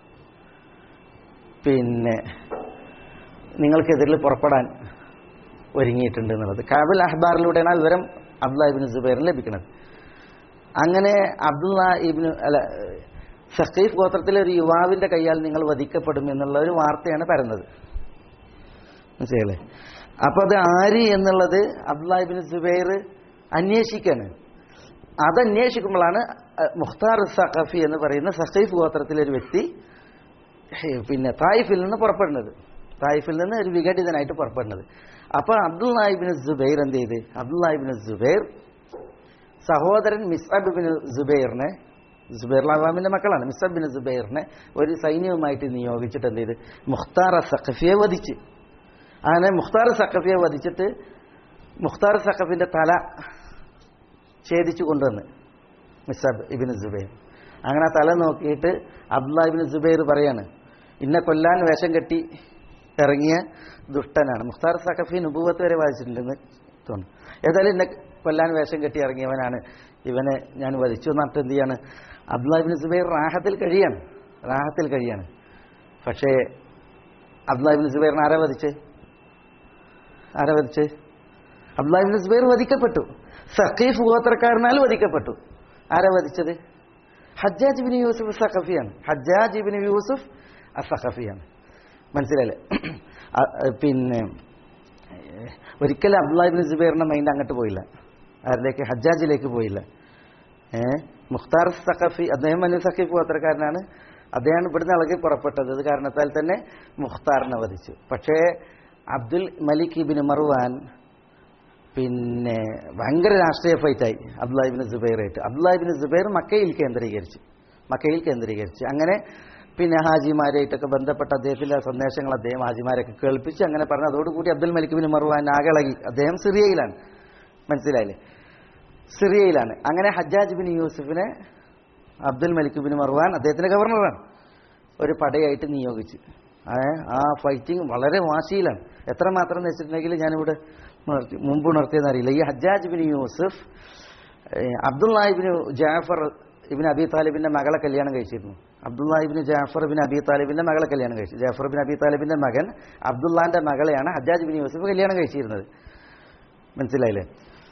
പിന്നെ നിങ്ങൾക്കെതിരിൽ പുറപ്പെടാൻ ഒരുങ്ങിയിട്ടുണ്ട് എന്നുള്ളത് കാബിൽ അഹ്ബാറിലൂടെയാണ് ആ വിവരം അബ്ദുല്ലാഹിബിൻ ജുബൈറിന് ലഭിക്കുന്നത് അങ്ങനെ അബ്ദുല്ല ഇബിന് അല്ല സഖീഫ് ഗോത്രത്തിലെ ഒരു യുവാവിന്റെ കൈയാൽ നിങ്ങൾ വധിക്കപ്പെടും എന്നുള്ള ഒരു വാർത്തയാണ് പരന്നത് മനസ്സിലല്ലേ അപ്പൊ അത് ആര് എന്നുള്ളത് അബ്ദുല്ലാഹിബിൻ സുബൈർ അന്വേഷിക്കാണ് അത് അന്വേഷിക്കുമ്പോഴാണ് അഹ്, മുഖ്താർ സഖഫി എന്ന് പറയുന്ന സഖീഫ് ഗോത്രത്തിലെ ഒരു വ്യക്തി ഹേ, പിന്നെ തായിഫിൽ നിന്ന് പുറപ്പെടുന്നത് തായിഫിൽ നിന്ന് ഒരു വിഘടിതനായിട്ട് പുറപ്പെടുന്നത് അപ്പൊ അബ്ദുല്ലാഹിബിൻ സുബൈർ എന്ത് ചെയ്ത് അബ്ദുല്ലാഹിബിൻ സുബൈർ സഹോദരൻ മിസ്അബ് ബിൻ സുബൈറിനെ സുബൈർ അവാമിന്റെ മക്കളാണ് മിസ്അബ് ബിൻ സുബൈറിനെ ഒരു സൈന്യവുമായിട്ട് നിയോഗിച്ചിട്ട് എന്ത് ചെയ്ത് മുഖ്താർ സഖഫിയെ വധിച്ച് അങ്ങനെ മുഖ്താർ സഖഫിയെ വധിച്ചിട്ട് മുഖ്താർ സഖഫിന്റെ തല ഛേദിച്ചു കൊണ്ടുവന്ന് മിസ്അബ് ഇബിൻ സുബൈർ അങ്ങനെ ആ തല നോക്കിയിട്ട് അബ്ദുല്ലാ ഇബിൻ സുബൈർ പറയാണ് ഇന്നെ കൊല്ലാൻ വേഷം കെട്ടി ഇറങ്ങിയ ദുഷ്ടനാണ് മുഖ്താർ സഖഫി നുപൂവത്ത് വരെ വായിച്ചിട്ടുണ്ടെന്ന് തോന്നുന്നു ഏതായാലും എന്നെ കൊല്ലാൻ വേഷം കെട്ടി ഇറങ്ങിയവനാണ് ഇവനെ ഞാൻ വധിച്ചു എന്നിട്ട് എന്ത് ചെയ്യാണ് അബ്ദുല്ലാ ഇബിൻ സുബൈർ റാഹത്തിൽ കഴിയാണ് റാഹത്തിൽ കഴിയാണ് പക്ഷേ അബ്ദുല്ലാ ഇബിൻ സുബൈറിനെ ആരാ വധിച്ച് ആരാ വധിച്ച് അബ്ദുല്ലാ ഇബിൻ സുബൈർ വധിക്കപ്പെട്ടു സഖീഫ് ഗോത്രക്കാരനാൽ വധിക്കപ്പെട്ടു ആരാ വധിച്ചത് ഹജ്ജാജ് ബിൻ യൂസുഫ് സഖഫിയാണ് ഹജ്ജാജ് ബിൻ യൂസുഫ് അസഖഫിയാണ് മനസ്സിലായില്ലേ അ- പിന്നെ ഏഹ്, ഒരിക്കലും അബ്ദുല്ലാഹിബിൻ സുബൈറിന്റെ മൈൻഡ് അങ്ങോട്ട് പോയില്ല ആരിലേക്ക് ഹജ്ജാജിലേക്ക് പോയില്ല ഏഹ് മുഖ്താർ സഖഫി അദ്ദേഹം മനു സഖീഫ് ഗോത്രക്കാരനാണ് അദ്ദേഹം ഇവിടുന്ന് ഇളകി പുറപ്പെട്ടത് ഇത് കാരണത്താൽ തന്നെ മുഖ്താറിനെ വധിച്ചു പക്ഷേ അബ്ദുൽ മലിക് ഇബിൻ മറുവാൻ പിന്നെ ഭയങ്കര രാഷ്ട്രീയ ഫൈറ്റായി അബ്ദുല്ലാഹിബിൻ സുബൈറായിട്ട് അബ്ദുല്ലാഹിബിൻ സുബൈർ മക്കയിൽ കേന്ദ്രീകരിച്ചു മക്കയിൽ കേന്ദ്രീകരിച്ചു അങ്ങനെ പിന്നെ ഹാജിമാരായിട്ടൊക്കെ ബന്ധപ്പെട്ട അദ്ദേഹത്തിന്റെ സന്ദേശങ്ങൾ അദ്ദേഹം ഹാജിമാരൊക്കെ കേൾപ്പിച്ച് അങ്ങനെ പറഞ്ഞു അതോടുകൂടി അബ്ദുൽ മലിക് ബിൻ മറുവാൻ ആകെ ഇളകി അദ്ദേഹം സിറിയയിലാണ് മനസ്സിലായില്ലേ സിറിയയിലാണ് അങ്ങനെ ഹജ്ജാജ് ബിൻ യൂസുഫിനെ അബ്ദുൽ മലിക് ബിൻ മർവാൻ അദ്ദേഹത്തിന്റെ ഗവർണറാണ് ഒരു പടയായിട്ട് നിയോഗിച്ചു ഏ, ആ ഫൈറ്റിംഗ് വളരെ വാശിയിലാണ് എത്രമാത്രം എന്ന് വെച്ചിട്ടുണ്ടെങ്കിൽ ഞാനിവിടെ ഉണർത്തി മുമ്പ് ഉണർത്തിയെന്ന് അറിയില്ല ഈ ഹജ്ജാജ് ബിൻ യൂസുഫ് അബ്ദുല്ലാഹിബിന് ജാഫർ ഇബിൻ അബി താലിബിന്റെ മകളെ കല്യാണം കഴിച്ചിരുന്നു അബ്ദുല്ലാഹിബിന് ജാഫർ ബിൻ അബി താലിബിന്റെ മകളെ കല്യാണം കഴിച്ചു ജാഫർ ബിൻ അബി താലിബിന്റെ മകൻ അബ്ദുല്ലാന്റെ മകളെയാണ് ഹജ്ജാജ് ബിൻ യൂസുഫ് കല്യാണം കഴിച്ചിരുന്നത് മനസ്സിലായില്ലേ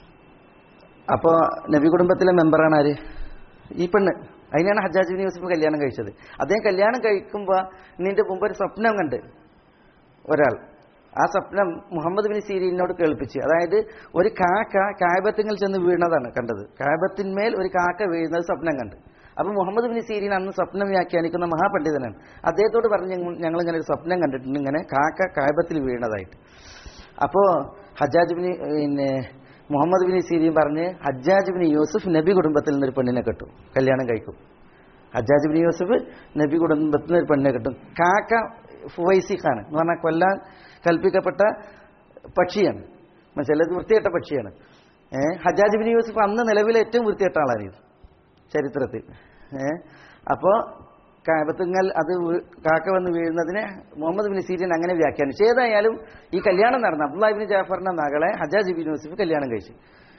അപ്പോൾ നബി കുടുംബത്തിലെ മെമ്പറാണ് ആര് ഈ പെണ്ണ് അതിനാണ് ഹജ്ജാജ് ബിൻ യൂസുഫ് കല്യാണം കഴിച്ചത് അദ്ദേഹം കല്യാണം കഴിക്കുമ്പോൾ നിന്റെ മുമ്പ് ഒരു സ്വപ്നം കണ്ട് ഒരാൾ ആ സ്വപ്നം മുഹമ്മദ് ബിൻ സീരീനോട് കേൾപ്പിച്ച് അതായത് ഒരു കാക്ക കായബത്തിങ്ങൾ ചെന്ന് വീണതാണ് കണ്ടത് കായബത്തിന്മേൽ ഒരു കാക്ക വീഴുന്നത് സ്വപ്നം കണ്ട് അപ്പൊ മുഹമ്മദ് ബിൻ സീരീൻ അന്ന് സ്വപ്നം വ്യാഖ്യാനിക്കുന്ന മഹാപണ്ഡിതനാണ് അദ്ദേഹത്തോട് പറഞ്ഞ് ഞങ്ങൾ ഇങ്ങനെ ഒരു സ്വപ്നം കണ്ടിട്ടുണ്ട് ഇങ്ങനെ കാക്ക കായബത്തിൽ വീണതായിട്ട് അപ്പോ ഹജ്ജാജ് ബിൻ പിന്നെ മുഹമ്മദ് ബിൻ സീരിയും പറഞ്ഞ് ഹജ്ജാജ് ബിൻ യൂസുഫ് നബി കുടുംബത്തിൽ നിന്നൊരു പെണ്ണിനെ കിട്ടും കല്യാണം കഴിക്കും ഹജ്ജാജ് ബിൻ യൂസുഫ് നബി കുടുംബത്തിൽ നിന്ന് ഒരു പെണ്ണിനെ കിട്ടും കാക്ക ഫുവൈസിഖാണ് എന്ന് പറഞ്ഞാൽ കൊല്ലാൻ കൽപ്പിക്കപ്പെട്ട പക്ഷിയാണ് മനസ്സിലത് വൃത്തികെട്ട പക്ഷിയാണ് ഏഹ് ഹജ്ജാജ് ബിൻ യൂസുഫ് അന്ന് നിലവിലെ ഏറ്റവും വൃത്തികെട്ട ആളാണ് ഇത് ചരിത്രത്തിൽ ഏഹ് അപ്പോൾ കാബത്തുങ്ങൽ അത് വീ- കാക്ക വന്ന് വീഴുന്നതിനെ മുഹമ്മദ് ബിൻ സീരിയൻ അങ്ങനെ വ്യാഖ്യാനിച്ചു ഏതായാലും ഈ കല്യാണം നടന്ന അബ്ദുല്ലാഹിബിൻ ജാഫറിന്റെ മകളെ ഹജാജ് ബിൻ യൂസുഫ് കല്യാണം കഴിച്ചു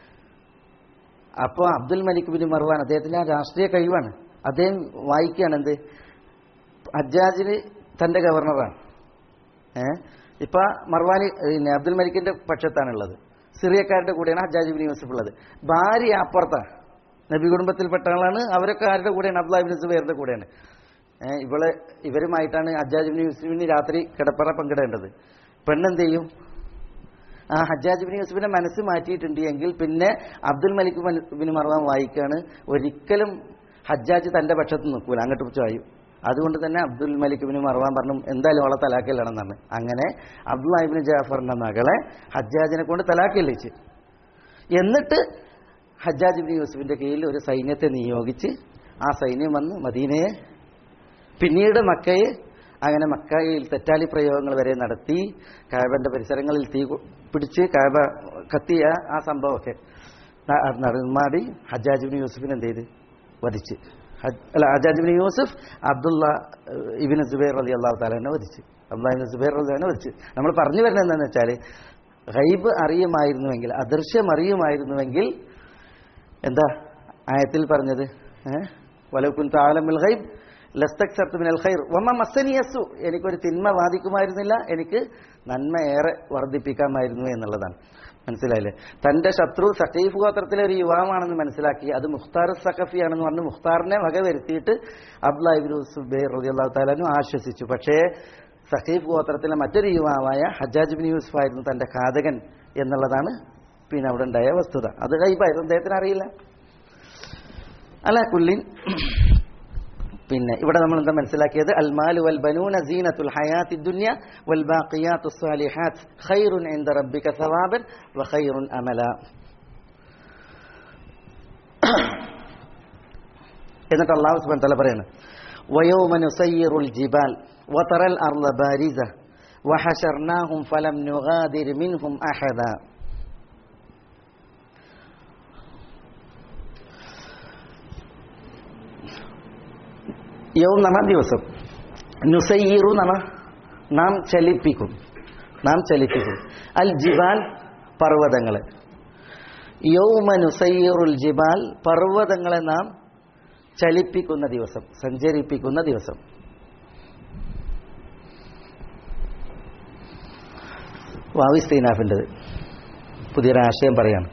അപ്പോൾ അബ്ദുൽ മലിക് ബിൻ മർവാൻ അദ്ദേഹത്തിന്റെ ആ രാഷ്ട്രീയ കഴിവാണ് അദ്ദേഹം വായിക്കുകയാണ് എന്ത് ഹജ്ജാജിന് തന്റെ ഗവർണറാണ് ഏഹ് ഇപ്പൊ മർവാനി പിന്നെ അബ്ദുൽ മലിക്കിന്റെ പക്ഷത്താണുള്ളത് സിറിയക്കാരുടെ കൂടെയാണ് ഹജ്ജാജ് ബിൻ യൂസുഫ് ഉള്ളത് ഭാര്യ അപ്പുറത്താണ് നബി കുടുംബത്തിൽപ്പെട്ട ആളാണ് അവരൊക്കെ ആരുടെ കൂടെയാണ് അബ്ദുല്ലാഹിബിൻ സുബൈറിന്റെ കൂടെയാണ് ഏഹ് ഇവള് ഇവരുമായിട്ടാണ് ഹജ്ജാജ് ബിൻ യൂസുഫിന് രാത്രി കിടപ്പറ പങ്കിടേണ്ടത് പെണ്ണെന്ത് ചെയ്യും ആ ഹജ്ജാജ് ബിൻ യൂസുഫിനെ മനസ്സ് മാറ്റിയിട്ടുണ്ട് എങ്കിൽ പിന്നെ അബ്ദുൽ മലിക് മൻ- ബിൻ മർവാൻ വായിക്കാണ് ഒരിക്കലും ഹജ്ജാജ് തന്റെ പക്ഷത്ത് നിൽക്കൂല അങ്ങോട്ട് ചായും അതുകൊണ്ട് തന്നെ അബ്ദുൽ മലിക് ബിൻ മർവാൻ പറഞ്ഞു എന്തായാലും അവളെ തലാക്കലാണെന്നാണ് അങ്ങനെ അബ്ദുൽ ജാഫറിന്റെ മകളെ ഹജ്ജാജിനെ കൊണ്ട് തലാക്കല്ലിച്ച് എന്നിട്ട് ഹജ്ജാജ് ബിൻ യൂസുഫിന്റെ കീഴിൽ ഒരു സൈന്യത്തെ നിയോഗിച്ച് ആ സൈന്യം വന്ന് മദീനയെ പിന്നീട് മക്കയെ അങ്ങനെ മക്കയിൽ തെറ്റാലി പ്രയോഗങ്ങൾ വരെ നടത്തി കാബന്റെ പരിസരങ്ങളിൽ തീ കൊ- പിടിച്ച് കാബ കത്തിയ ആ സംഭവമൊക്കെ ന- നടമാടി ഹജ്ജാജ് ബിൻ യൂസുഫിനെ എന്ത് ചെയ്ത് വധിച്ച് ഹജ്- അല്ല ഹജ്ജാജ് ബിൻ യൂസുഫ് അബ്ദുള്ള ഏഹ്, ഇബിന് സുബൈർ അലി അള്ളാഹു താലാനെ വധിച്ച് അബ്ദുല്ലാ ഇബിൻ സുബൈർ അള്ളാഹിനെ വധിച്ച് നമ്മൾ പറഞ്ഞു വരുന്നത് എന്താണെന്ന് വെച്ചാൽ ഗൈബ് അറിയുമായിരുന്നുവെങ്കിൽ അദൃശ്യം അറിയുമായിരുന്നുവെങ്കിൽ എന്താ ആയത്തിൽ പറഞ്ഞത് ഏഹ് വലക്കുൻ താലമിൽ ഗൈബ് ലസ്തക്സർത്ത് മിനൽ ഖൈർ വമ്മ മസ്സനിയസു എനിക്കൊരു തിന്മ ബാധിക്കുമായിരുന്നില്ല എനിക്ക് നന്മ ഏറെ വർദ്ധിപ്പിക്കാമായിരുന്നു എന്നുള്ളതാണ് മനസ്സിലായില്ലേ തന്റെ ശത്രു സഖീഫ് ഗോത്രത്തിലെ ഒരു യുവാവാണെന്ന് മനസ്സിലാക്കി അത് മുഖ്താർ സഖഫിയാണെന്ന് പറഞ്ഞ് മുഖ്താറിനെ വകവരുത്തിയിട്ട് അബ്ദുല്ലാഹിബിൻ സുബൈർ റളിയല്ലാഹു താലാനു ആശ്വസിച്ചു പക്ഷേ സഖീഫ് ഗോത്രത്തിലെ മറ്റൊരു യുവാവായ ഹജ്ജാജ് ബിൻ യൂസുഫ് ആയിരുന്നു തന്റെ ഘാതകൻ എന്നുള്ളതാണ് പിന്നെ അവിടെ ഉണ്ടായ വസ്തുത അത് കൈപ്പായിരുന്നു അദ്ദേഹത്തിന് അറിയില്ല അല്ല കുല്ലിൻ പിന്നെ ഇവിടെ നമ്മൾ എന്താ മനസ്സിലാക്കിയത് അൽമാലു വൽ ബനൂന സീനത്തുൽ ഹയാത്തി ദുനിയ വൽ ബാഖിയാത്തു സ്വാലിഹാത്ത് ഖൈറുൻ ഇൻദ റബ്ബിക സവാബൻ വ ഖൈറുൻ അമല എന്നിട്ട് അള്ളാഹു സുബ്ഹാനഹു തആല പറയാണ് വയൗമ നുസയ്യിറുൽ ജിബാൽ വതറൽ അർള ബാരിസ വഹശർനാഹും ഫലം നുഗാദിർ മിൻഹും അഹദ യൗം നമ ദിവസം നുസയ്യിറു നമ നാം ചലിപ്പിക്കും നാം ചലിപ്പിക്കും അൽ ജിബാൽ പർവ്വതങ്ങളെ യൗമ നുസയ്യിറുൽ ജിബാൽ പർവ്വതങ്ങളെ നാം ചലിപ്പിക്കുന്ന ദിവസം സഞ്ചരിപ്പിക്കുന്ന ദിവസം വാവിസ്തീനാഫിൻ്റെത് പുതിയൊരാശയം പറയാണ്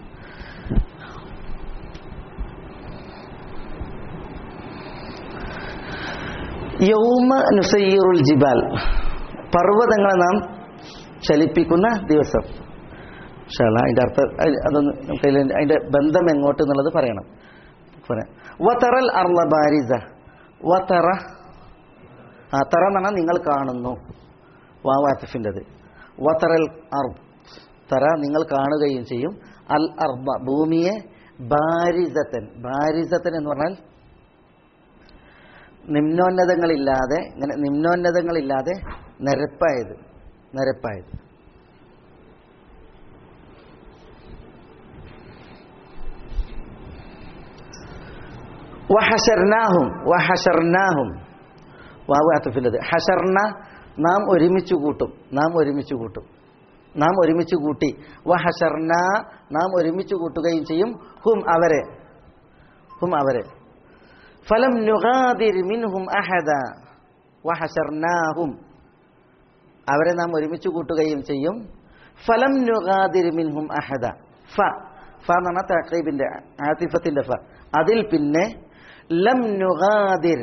യൗമ നുസയ്യിറുൽ ജിബാൽ പർവ്വതങ്ങളെ നാം ചലിപ്പിക്കുന്ന ദിവസം ഷാല അതിന്റെ അർത്ഥം അത്- അതൊന്ന് നമുക്ക് അതിൽ അതിന്റെ ബന്ധം എങ്ങോട്ട് എന്നുള്ളത് പറയണം പറയാം വതറൽ അർള ബാരിസ വതറ ആ തറ എന്ന് പറഞ്ഞാൽ നിങ്ങൾ കാണുന്നു വാവാത്തിഫിൻ്റെത് വതറൽ അർ തറ നിങ്ങൾ കാണുകയും ചെയ്യും അൽ അർബ ഭൂമിയെ ബാരിസത്തൻ ബാരിസത്തൻ എന്ന് പറഞ്ഞാൽ നിമ്നോന്നതങ്ങളില്ലാതെ ഇങ്ങനെ നിമ്നോന്നതങ്ങളില്ലാതെ നിരപ്പായത് നിരപ്പായത് വഹഷർനാഹും വഹഷർനാഹും വാവ് അത്തഫില്ലത് ഹഷർന നാം ഒരുമിച്ച് കൂട്ടും നാം ഒരുമിച്ച് കൂട്ടും നാം ഒരുമിച്ച് കൂട്ടി വഹഷർന നാം ഒരുമിച്ച് കൂട്ടുകയും ചെയ്യും ഹും അവരെ ഹും അവരെ ഫലം നുഗാദിർ മിൻഹും അഹദ വഹഷർനാഹും അവരെ നാം ഒരുമിച്ച് കൂട്ടുകയും ചെയ്യും ഫലം നുഗാദിർ മിൻഹും അഹദ ഫ ഫ എന്ന് പറഞ്ഞാൽ തഖീബിന്റെ ആതിഫത്തിന്റെ ഫ അതിൽ പിന്നെ ലം നുഗാദിർ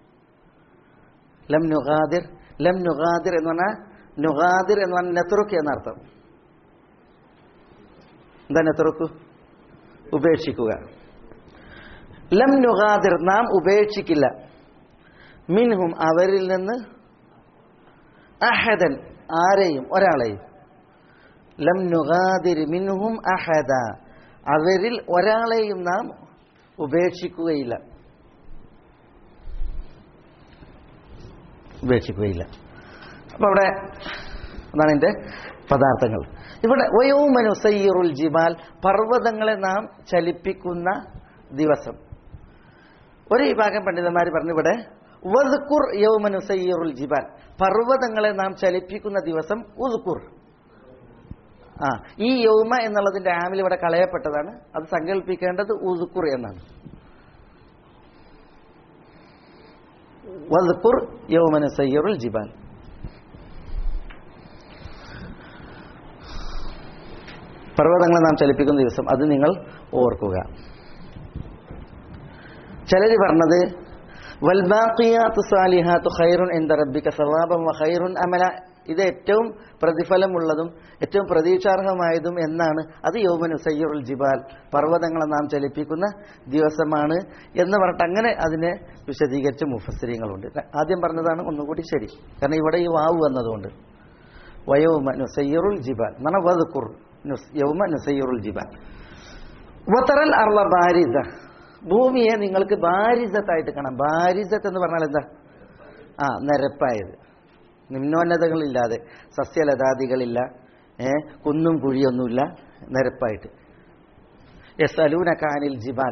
ലം നുഗാദിർ ലം നുഗാദിർ എന്ന് പറഞ്ഞാൽ നുഗാദിർ എന്ന് പറഞ്ഞാൽ നെത്രുക്ക് എന്നർത്ഥം എന്താ നെത്രുക്ക് ഉപേക്ഷിക്കുക ലം നുഗാദിർ നാം ഉപേക്ഷിക്കില്ല മിൻഹും അവരിൽ നിന്ന് അഹദൻ ആരെയും ഒരാളെയും ലം നുഗാദിർ മിൻഹും അഹദ അവരിൽ ഒരാളെയും നാം ഉപേക്ഷിക്കുകയില്ല ഉപേക്ഷിക്കുകയില്ല അപ്പൊ അവിടെ അതാണ് എൻ്റെ പദാർത്ഥങ്ങൾ ഇവിടെ വയോമനുസയ്യറുൽ ജിബാൽ പർവ്വതങ്ങളെ നാം ചലിപ്പിക്കുന്ന ദിവസം ഒരു വിഭാഗം പണ്ഡിതന്മാർ പറഞ്ഞു ഇവിടെ വദ്കുർ യൗമനുസയ്യറുൽ ജിബാൽ പർവ്വതങ്ങളെ നാം ചലിപ്പിക്കുന്ന ദിവസം ഉദ്കുർ ആ ഈ യൗമ എന്നുള്ളതിന്റെ ആമിൽ ഇവിടെ കളയപ്പെട്ടതാണ് അത് സങ്കല്പിക്കേണ്ടത് ഉദ്കുർ എന്നാണ് വദ്കുർ യൗമനുസയ്യറുൽ ജിബാൽ പർവ്വതങ്ങളെ നാം ചലിപ്പിക്കുന്ന ദിവസം അത് നിങ്ങൾ ഓർക്കുക ചിലർ പറഞ്ഞത് വൽബാഖിയാത്തു സാലിഹാത്തു ഖൈറുൻ എന്ത റബ്ബിക സവാബം വ ഖൈറുൻ അമല ഇത് ഏറ്റവും പ്രതിഫലമുള്ളതും ഏറ്റവും പ്രതീക്ഷാർഹമായതും എന്നാണ് അത് യൗമനു സയ്യുൽ ജിബാൽ പർവ്വതങ്ങളെ നാം ചലിപ്പിക്കുന്ന ദിവസമാണ് എന്ന് പറഞ്ഞിട്ട് അങ്ങനെ അതിനെ വിശദീകരിച്ച മുഫസ്സിരിങ്ങളുണ്ട് ആദ്യം പറഞ്ഞതാണ് ഒന്നുകൂടി ശരി കാരണം ഇവിടെ ഈ വാവ് വന്നതുകൊണ്ട് വയോമ നുസയ്യറുൽ ജിബാൽ എന്നാണ് വദ്കുർ നുസ് യൗമ നുസയ്യറുൽ ജിബാൽ വതറൽ അർള ബാരിസ ഭൂമിയെ നിങ്ങൾക്ക് ബാരിസത്തായിട്ട് കാണാം ബാരിസത്ത് എന്ന് പറഞ്ഞാൽ എന്താ ആ നിരപ്പായത് നിമ്നോന്നതകളില്ലാതെ സസ്യലതാദികളില്ല ഏ കുന്നും കുഴിയൊന്നുമില്ല നിരപ്പായിട്ട് എസ് അലൂന കാനിൽ ജിബാൽ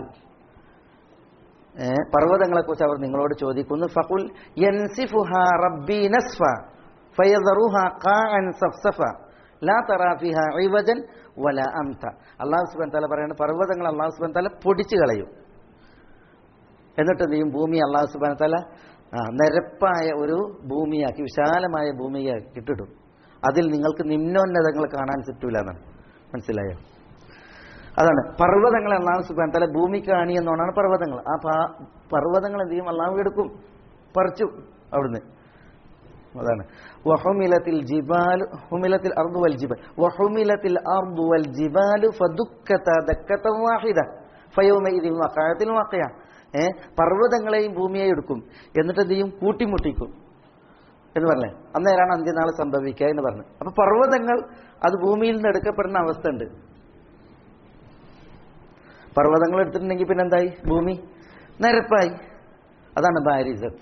ഏ പർവ്വതങ്ങളെക്കുറിച്ച് അവർ നിങ്ങളോട് ചോദിക്കുന്നു ഫഖുൽ യൻസിഫുഹ റബ്ബി നസ്ഫ ഫയദറുഹ ഖാഅൻ സഫ്സഫ ലാ തറാ ഫിഹ ഇവജൻ വല അംത അല്ലാഹു സുബ്ഹാനഹു തആല പറയുന്നത് പർവ്വതങ്ങൾ അല്ലാഹു സുബ്ഹാനഹു തആല പൊടിച്ചു കളയും എന്നിട്ട് എന്ത് ചെയ്യും ഭൂമി അള്ളാഹു സുബ്ഹാനഹു തആല ആ, നിരപ്പായ ഒരു ഭൂമിയാക്കി വിശാലമായ ഭൂമിയാക്കി ഇട്ടിടും അതിൽ നിങ്ങൾക്ക് നിമ്നോന്നതങ്ങൾ കാണാൻ പറ്റൂല എന്നാണ് മനസ്സിലായോ അതാണ് പർവ്വതങ്ങളെ അള്ളാഹു സുബാൻ തല ഭൂമിക്ക് അണിയെന്നോണാണ് പർവ്വതങ്ങൾ ആ പാ- പർവ്വതങ്ങൾ എന്ത് ചെയ്യും അള്ളാഹു എടുക്കും പറിച്ചു അവിടുന്ന് അതാണ് വഹുമിലത്തിൽ ജിബാലു ഹുമിലത്തിൽ അർദു വൽ ജിബാൽ വഹുമിലത്തിൽ അർദു വൽ ജിബാലു ഫദുക്കത ദക്കത വാഹിദ ഫയൗമഇദിൻ വഖഅത്തിൽ വാഖിയ ഏ പർവ്വതങ്ങളെയും ഭൂമിയെയും എടുക്കും എന്നിട്ട് എന്ത് ചെയ്യും കൂട്ടിമുട്ടിക്കും എന്ന് പറഞ്ഞേ അന്നേരാണ് അന്ത്യനാൾ സംഭവിക്കുക എന്ന് പറഞ്ഞു അപ്പൊ പർവ്വതങ്ങൾ അത് ഭൂമിയിൽ നിന്ന് എടുക്കപ്പെടുന്ന അവസ്ഥ ഉണ്ട് പർവ്വതങ്ങൾ എടുത്തിട്ടുണ്ടെങ്കിൽ പിന്നെ എന്തായി ഭൂമി നിരപ്പായി അതാണ് ബാരിസത്ത്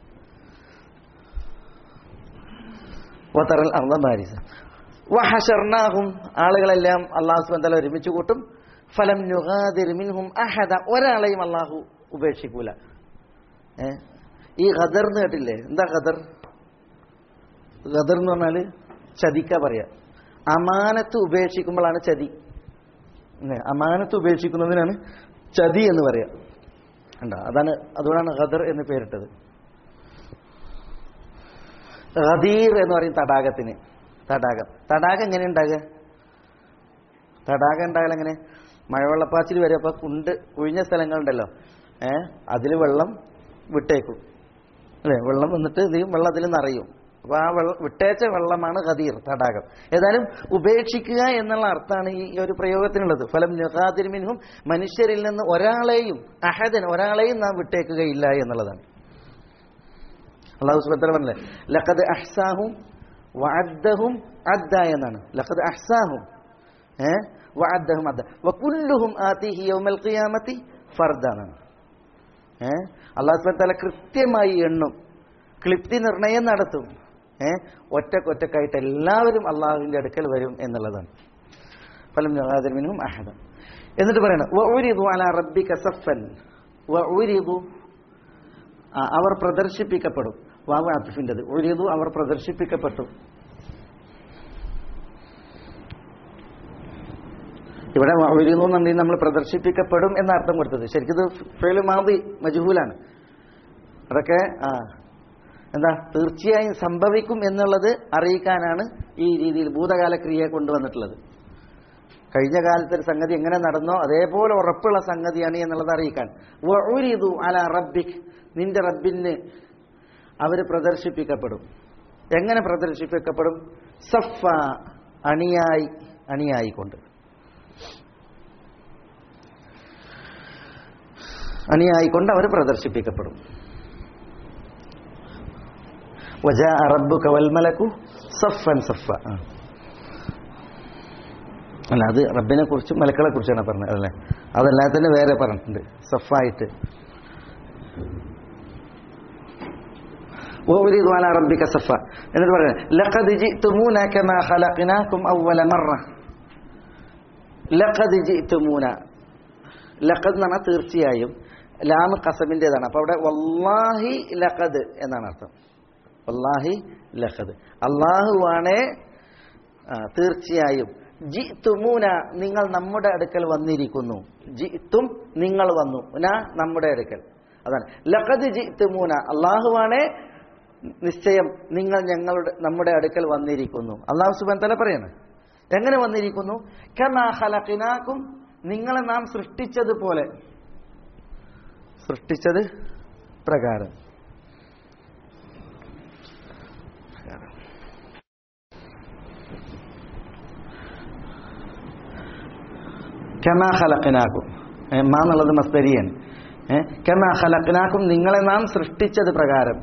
വതറൽ അർള ബാരിസ വഹഷർനാഹും ആളുകളെല്ലാം അള്ളാഹു സുബന്ധല ഒരുമിച്ച് കൂട്ടും ഫലം നുഗാദിർ മിൻഹും അഹദ ഒരാളെയും അള്ളാഹു ഉപേക്ഷിക്കൂല ഏ ഈ ഖദർ എന്ന് കേട്ടില്ലേ എന്താ ഖദർ ഖദർ എന്ന് പറഞ്ഞാൽ ചതിക്ക പറയാ അമാനത്ത് ഉപേക്ഷിക്കുമ്പോഴാണ് ചതി ഇല്ലേ? അമാനത്ത് ഉപേക്ഷിക്കുന്നതിനാണ് ചതി എന്ന് പറയാ കണ്ടോ അതാണ് അതുകൊണ്ടാണ് ഖദർ എന്ന് പേരിട്ടത് ഖദീർ എന്ന് പറയും തടാകത്തിന് തടാകം തടാകം എങ്ങനെ ഉണ്ടാകുക തടാകം ഉണ്ടായാൽ എങ്ങനെ മഴവെള്ളപ്പാച്ചിൽ വരെ അപ്പൊ കുണ്ട് ഒഴിഞ്ഞ സ്ഥലങ്ങളുണ്ടല്ലോ ഏ അതിൽ വെള്ളം വിട്ടേക്കും അല്ലേ വെള്ളം വന്നിട്ട് എന്ത് ചെയ്യും വെള്ളം അതിൽ നിറയും അപ്പോൾ ആ വെള്ള വിട്ടേച്ച വെള്ളമാണ് ഖദീർ തടാകം ഏതായാലും ഉപേക്ഷിക്കുക എന്നുള്ള അർത്ഥമാണ് ഈ ഒരു പ്രയോഗത്തിനുള്ളത് ഫലം നിഹാതിരിമിനും മനുഷ്യരിൽ നിന്ന് ഒരാളെയും അഹദൻ ഒരാളെയും നാം വിട്ടേക്കുകയില്ല എന്നുള്ളതാണ് അള്ളാഹു സുബത്തല പറഞ്ഞില്ലേ ലഖദ് അഹ്സാഹും വഅദ്ദഹും അദ്ദ എന്നാണ് ലഖദ് അഹ്സാഹും ഏ വഅദ്ദഹും അദ്ദ വകുല്ലുഹും ആതിഹി യൗമൽ ഖിയാമത്തി ഫർദ എന്നാണ് ഏ അള്ളാഹു സുബത്തല കൃത്യമായി എണ്ണും ക്ലിപ്തി നിർണയം നടത്തും ഏ ഒറ്റക്കൊറ്റക്കായിട്ട് എല്ലാവരും അള്ളാഹുവിന്റെ അടുക്കൽ വരും എന്നുള്ളതാണ് ഫലം മിനും അഹദ എന്നിട്ട് പറയണം വഉരിദു അലാ റബ്ബിക സഫൻ വഉരിദു ആ, അവർ പ്രദർശിപ്പിക്കപ്പെടും വാവ് അത്തിഫിൻ്റെത് ഒരിതു അവർ പ്രദർശിപ്പിക്കപ്പെട്ടു ഇവിടെ ഒരിതു എന്നുണ്ടെങ്കിൽ നമ്മൾ പ്രദർശിപ്പിക്കപ്പെടും എന്ന അർത്ഥം കൊടുത്തത് ശരിക്കും ഇത് ഫേല് മാതി മജുഹൂലാണ് അതൊക്കെ ആ എന്താ തീർച്ചയായും സംഭവിക്കും എന്നുള്ളത് അറിയിക്കാനാണ് ഈ രീതിയിൽ ഭൂതകാല ക്രിയ കൊണ്ടുവന്നിട്ടുള്ളത് കഴിഞ്ഞ കാലത്തെ ഒരു സംഗതി എങ്ങനെ നടന്നോ അതേപോലെ ഉറപ്പുള്ള സംഗതിയാണ് എന്നുള്ളത് അറിയിക്കാൻ വഉരിദു അല റബ്ബിക് നിന്റെ റബ്ബിന് അവർ പ്രദർശിപ്പിക്കപ്പെടും എങ്ങനെ പ്രദർശിപ്പിക്കപ്പെടും സഫ അണിയായി അണിയായിക്കൊണ്ട് അണിയായിക്കൊണ്ട് അവർ പ്രദർശിപ്പിക്കപ്പെടും വജാ റബ്ബുക വൽ മലക്കു സഫൻ സഫ ആ. അല്ല അത് റബ്ബിനെ കുറിച്ചും മലക്കളെ കുറിച്ചാണ് പറഞ്ഞത് അല്ലേ അതെല്ലാം തന്നെ വേറെ പറഞ്ഞിട്ടുണ്ട് സഫായിട്ട് وأريد على ربك صفا എന്നിട്ട് പറയുന്നത് لقد جئتمونا كما خلقناكم أول مرة لقد جئتمونا لقد എന്ന് പറഞ്ഞാൽ തീർച്ചയായും ലാം കസമിൻ്റെതാണ് അപ്പോൾ അവിടെ വല്ലാഹി ലഖദ് എന്നാണ് അർത്ഥം വല്ലാഹി ലഖദ് അള്ളാഹുവാണേ ആ, തീർച്ചയായും ജിത്തുമൂന നിങ്ങൾ നമ്മുടെ അടുക്കൽ വന്നിരിക്കുന്നു ജിത്തും നിങ്ങൾ വന്നു ന നമ്മുടെ അടുക്കൽ അതാണ് ലഖദ് ജിത്തുമൂന അള്ളാഹുവാണേ നിശ്ചയം നിങ്ങൾ ഞങ്ങളുടെ നമ്മുടെ അടുക്കൽ വന്നിരിക്കുന്നു അള്ളാഹു സുബാൻ തല പറയാണ് എങ്ങനെ വന്നിരിക്കുന്നു കമാ ഖലഖിനാക്കും നിങ്ങളെ നാം സൃഷ്ടിച്ചതുപോലെ സൃഷ്ടിച്ചത് പ്രകാരം കമാ ഖലഖിനാക്കും ഏ, മാ എന്നുള്ളത് മസ്തരിയാണ് ഏ, കമാ ഖലഖിനാക്കും നിങ്ങളെ നാം സൃഷ്ടിച്ചത് പ്രകാരം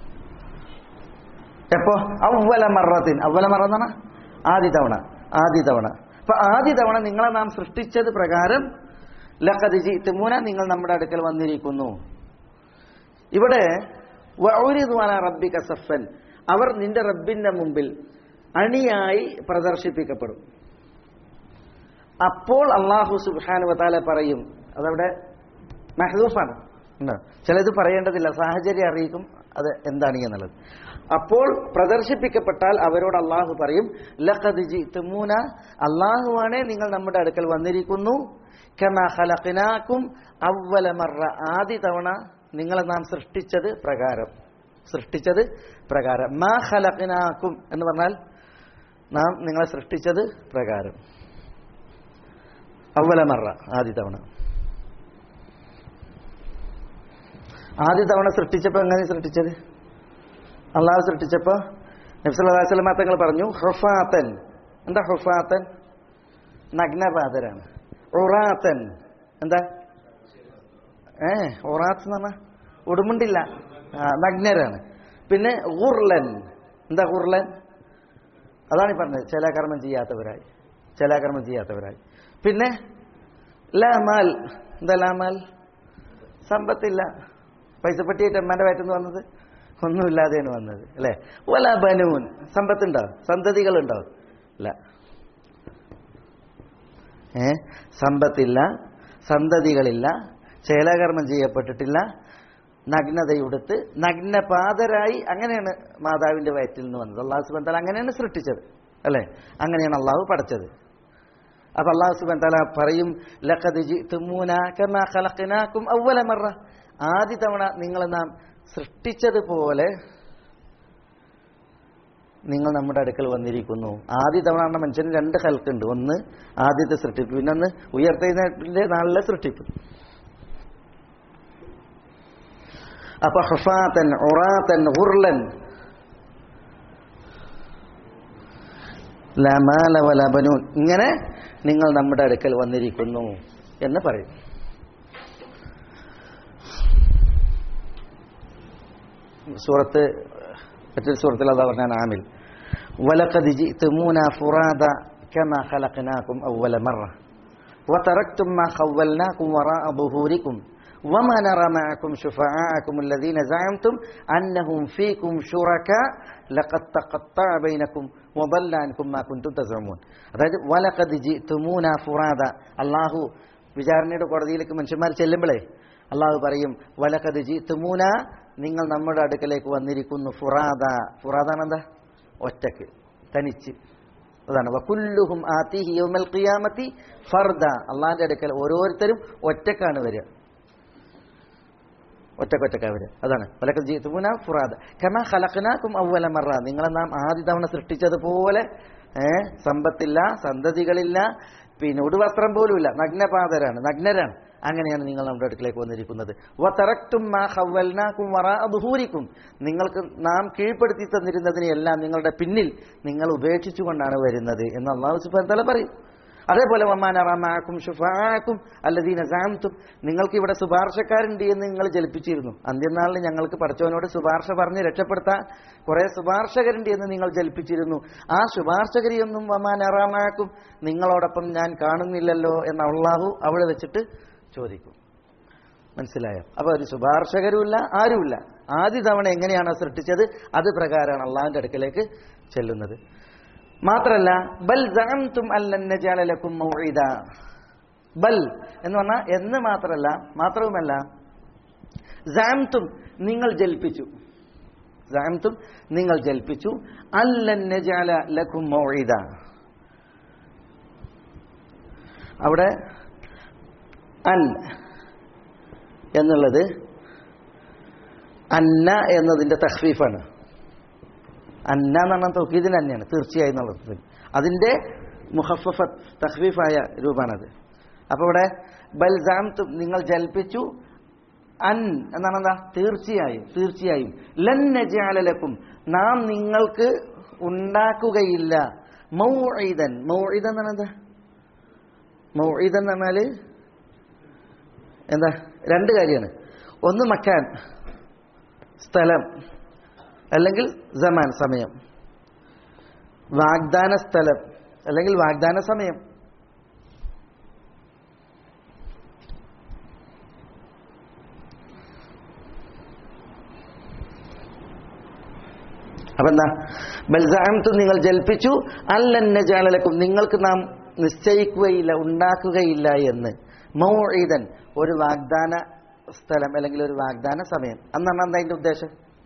എപ്പോ അവല മറത്തിൻ അവല മറ എന്ന് പറഞ്ഞാൽ ആദ്യ തവണ ആദ്യ തവണ അപ്പൊ ആദ്യ തവണ നിങ്ങളെ നാം സൃഷ്ടിച്ചത് പ്രകാരം ലഖദ് ജിത്തുമൂന നിങ്ങൾ നമ്മുടെ അടുക്കൽ വന്നിരിക്കുന്നു ഇവിടെ വൗരിദ്വാന റബ്ബിക സഫൻ അവർ നിന്റെ റബ്ബിന്റെ മുമ്പിൽ അണിയായി പ്രദർശിപ്പിക്കപ്പെടും അപ്പോൾ അള്ളാഹു സുബാനു വതാല പറയും അതവിടെ മെഹദൂഫാണ് ഉണ്ടോ ചിലത് പറയേണ്ടതില്ല സാഹചര്യം അറിയിക്കും അത് എന്താണ് എന്നുള്ളത് അപ്പോൾ പ്രദർശിപ്പിക്കപ്പെട്ടാൽ അവരോട് അള്ളാഹു പറയും ലഖദ് ജിത്തുമൂന അള്ളാഹുവാണേ നിങ്ങൾ നമ്മുടെ അടുക്കൽ വന്നിരിക്കുന്നു കമാ ഖലഖിനാക്കും അവല മറ ആദ്യ തവണ നിങ്ങളെ നാം സൃഷ്ടിച്ചത് പ്രകാരം സൃഷ്ടിച്ചത് പ്രകാരം മാ ഖലഖിനാക്കും എന്ന് പറഞ്ഞാൽ നാം നിങ്ങളെ സൃഷ്ടിച്ചത് പ്രകാരം അവല മറ ആദ്യ തവണ ആദ്യ തവണ സൃഷ്ടിച്ചപ്പോൾ എങ്ങനെ സൃഷ്ടിച്ചത് അള്ളാഹു സൃഷ്ടിച്ചപ്പോൾ നബ്സല്ലാസ്ലമ തങ്ങൾ പറഞ്ഞു ഹുഫാത്തൻ എന്താ ഹുഫാത്തൻ നഗ്നപാതരാണ് ഉറാത്തൻ എന്താ ഏ ഉറാത്ത് എന്ന് പറഞ്ഞാൽ ഉടുമുണ്ടില്ല ആ, നഗ്നരാണ് പിന്നെ ഉർലൻ എന്താ ഉർലൻ അതാണ് ഈ പറഞ്ഞത് ചില കർമ്മം ചെയ്യാത്തവരായി ചില കർമ്മം ചെയ്യാത്തവരായി പിന്നെ ലാമാൽ എന്താ ലാമാൽ സമ്പത്തില്ല പൈസപ്പെട്ടിയായിട്ട് അമ്മേൻ്റെ വയറ്റുനിന്ന് വന്നത് ഒന്നുമില്ലാതെയാണ് വന്നത് അല്ലേ ഒല ബനൂൻ സമ്പത്തുണ്ടോ സന്തതികളുണ്ടോ ഇല്ല ഏ സമ്പത്തില്ല സന്തതികളില്ല ചേലാകർമ്മം ചെയ്യപ്പെട്ടിട്ടില്ല നഗ്നതയുടുത്ത് നഗ്നപാതരായി അങ്ങനെയാണ് മാതാവിന്റെ വയറ്റിൽ നിന്ന് വന്നത് അള്ളാഹു സുബൻ താല അങ്ങനെയാണ് സൃഷ്ടിച്ചത് അല്ലേ അങ്ങനെയാണ് അള്ളാഹു പഠിച്ചത് അപ്പൊ അള്ളാഹു സുബൻ താല പറയും ലഖദ് ജിഅ്തുമൂനാ കമാ ഖലഖനാകും അവ്വല മറ ആദ്യ തവണ നിങ്ങളെ നാം സൃഷ്ടിച്ചതുപോലെ നിങ്ങൾ നമ്മുടെ അടുക്കൽ വന്നിരിക്കുന്നു ആദ്യ തവണ പറഞ്ഞ മനുഷ്യന് രണ്ട് ഹൽക്കുണ്ട് ഒന്ന് ആദ്യത്തെ സൃഷ്ടിപ്പ് പിന്നെ ഒന്ന് ഉയർത്തതിന്റെ നാളിലെ സൃഷ്ടിപ്പ് അപ്പൊ ഹുഫാത്തൻ ഉറാത്തൻ ഉർലൻ ലമാല വല ബനൂൻ ഇങ്ങനെ നിങ്ങൾ നമ്മുടെ അടുക്കൽ വന്നിരിക്കുന്നു എന്ന് പറയും സൂറത്ത് മറ്റൊരു സൂറത്തിൽ അതാ പറഞ്ഞാണ് ആമിൽ വലഖദ് ജിഅ്തുമൂന ഫുറാദ കമാ ഖലഖനാകും അവ്വല മറ وتركتم ما خولناكم وراء ظهوركم وما نرى معكم شفعاءكم الذين زعمتم أنهم فيكم شركاء لقد تقطع بينكم وضل عنكم ما كنتم تزعمون അതായത് വലഖദ് ജിഅ്തുമൂന ഫുറാദ അല്ലാഹു വിചാരണയുടെ കോടതിയിലേക്ക് മനുഷ്യന്മാർ ചെല്ലുമ്പോഴേ അള്ളാഹു പറയും വലഖദ് ജിഅ്തുമൂന നിങ്ങൾ നമ്മുടെ അടുക്കലേക്ക് വന്നിരിക്കുന്നു ഫുറാദ ഫുറാദ എന്താ ഒറ്റക്ക് തനിച്ച് അതാണ് വകുല്ലുഹും ആതിഹി യൗമൽ ഖിയാമത്തി ഫർദ അള്ളാഹിന്റെ അടുക്കൽ ഓരോരുത്തരും ഒറ്റക്കാണ് വരിക ഒറ്റക്കൊറ്റക്കാ വരിക അതാണ് വലക്കൽ ജീത്തുമുന ഫുറാദ കമ ഖലഖനാകും അവ്വല മറ നിങ്ങളെ നാം ആദ്യ തവണ സൃഷ്ടിച്ചതുപോലെ ഏ സമ്പത്തില്ല സന്തതികളില്ല പിന്നെ ഉടുവസ്ത്രം പോലുമില്ല നഗ്നപാതരാണ് നഗ്നരാണ് അങ്ങനെയാണ് നിങ്ങൾ നമ്മുടെ അടുക്കിലേക്ക് വന്നിരിക്കുന്നത് വതറക്തും മാ ഖവ്വൽനാകും വറാഅ ദുഹൂരിക്കും നിങ്ങൾക്ക് നാം കീഴ്പ്പെടുത്തി തന്നിരുന്നതിനെ എല്ലാം നിങ്ങളുടെ പിന്നിൽ നിങ്ങൾ ഉപേക്ഷിച്ചുകൊണ്ടാണ് വരുന്നത് എന്ന് അള്ളാഹു സുബ്ഹാനഹു വ തആല പറയും അതേപോലെ വമാനറാമാക്കും ഷുഫാക്കും അല്ലദീന സാംതും നിങ്ങൾക്ക് ഇവിടെ ശുപാർശക്കാരുണ്ട് എന്ന് നിങ്ങൾ ജൽപ്പിച്ചിരുന്നു അന്ത്യനാളിൽ ഞങ്ങൾക്ക് പഠിച്ചവനോട് ശുപാർശ പറഞ്ഞ് രക്ഷപ്പെടുത്താൻ കുറെ ശുപാർശകരുണ്ട് എന്ന് നിങ്ങൾ ജൽപ്പിച്ചിരുന്നു ആ ശുപാർശകരിയൊന്നും വമാനറാമാക്കും നിങ്ങളോടൊപ്പം ഞാൻ കാണുന്നില്ലല്ലോ എന്ന് അള്ളാഹു അവിടെ വെച്ചിട്ട് ചോദിക്കും മനസ്സിലായോ അപ്പൊ ഒരു ശുപാർശകരുമില്ല ആരുമില്ല ആദ്യ തവണ എങ്ങനെയാണോ സൃഷ്ടിച്ചത് അത് പ്രകാരമാണ് അള്ളാഹിന്റെ അടുക്കലേക്ക് ചെല്ലുന്നത് മാത്രല്ല ബൽ ജഅംതും അല്ലൻ നജഅല ലക്കും മൗഇദ ബൽ എന്ന് പറഞ്ഞാൽ എന്ന് മാത്രല്ല മാത്രവുമല്ല ജഅംതും നിങ്ങൾ ജൽപ്പിച്ചു ജഅംതും നിങ്ങൾ ജൽപ്പിച്ചു അല്ലൻ നജഅല ലക്കും മൗഇദ അവിടെ അൽ എന്നുള്ളത് അന്ന എന്നതിന്റെ തഹ്ഫീഫാണ് അന്ന എന്ന് പറഞ്ഞാൽ തൗക്കീദിന് തന്നെയാണ് തീർച്ചയായും എന്നുള്ളത് അതിന്റെ മുഹഫഫ തഹ്ഫീഫായ രൂപമാണത് അപ്പൊ ഇവിടെ ബൽസാം നിങ്ങൾ ജൽപ്പിച്ചു അൻ എന്നാണ് എന്താ തീർച്ചയായും തീർച്ചയായും ലൻ നജാലലക്കും നാം നിങ്ങൾക്ക് ഉണ്ടാക്കുകയില്ല മൗഇദൻ മൗഇദൻ എന്നാണ് എന്താ മൗഇദൻ എന്ന് പറഞ്ഞാല് എന്താ രണ്ട് കാര്യമാണ് ഒന്ന് മക്കാൻ സ്ഥലം അല്ലെങ്കിൽ ജമാൻ സമയം വാഗ്ദാന സ്ഥലം അല്ലെങ്കിൽ വാഗ്ദാന സമയം അപ്പൊ എന്താ ബൽസാമത്ത് നിങ്ങൾ ജൽപ്പിച്ചു അല്ലന്നജാലലക്കും നിങ്ങൾക്ക് നാം നിശ്ചയിക്കുകയില്ല ഉണ്ടാക്കുകയില്ല എന്ന് മൗഇദൻ ഒരു വാഗ്ദാന സ്ഥലം അല്ലെങ്കിൽ ഒരു വാഗ്ദാന സമയം അന്നാണ് എന്താ അതിന്റെ ഉദ്ദേശം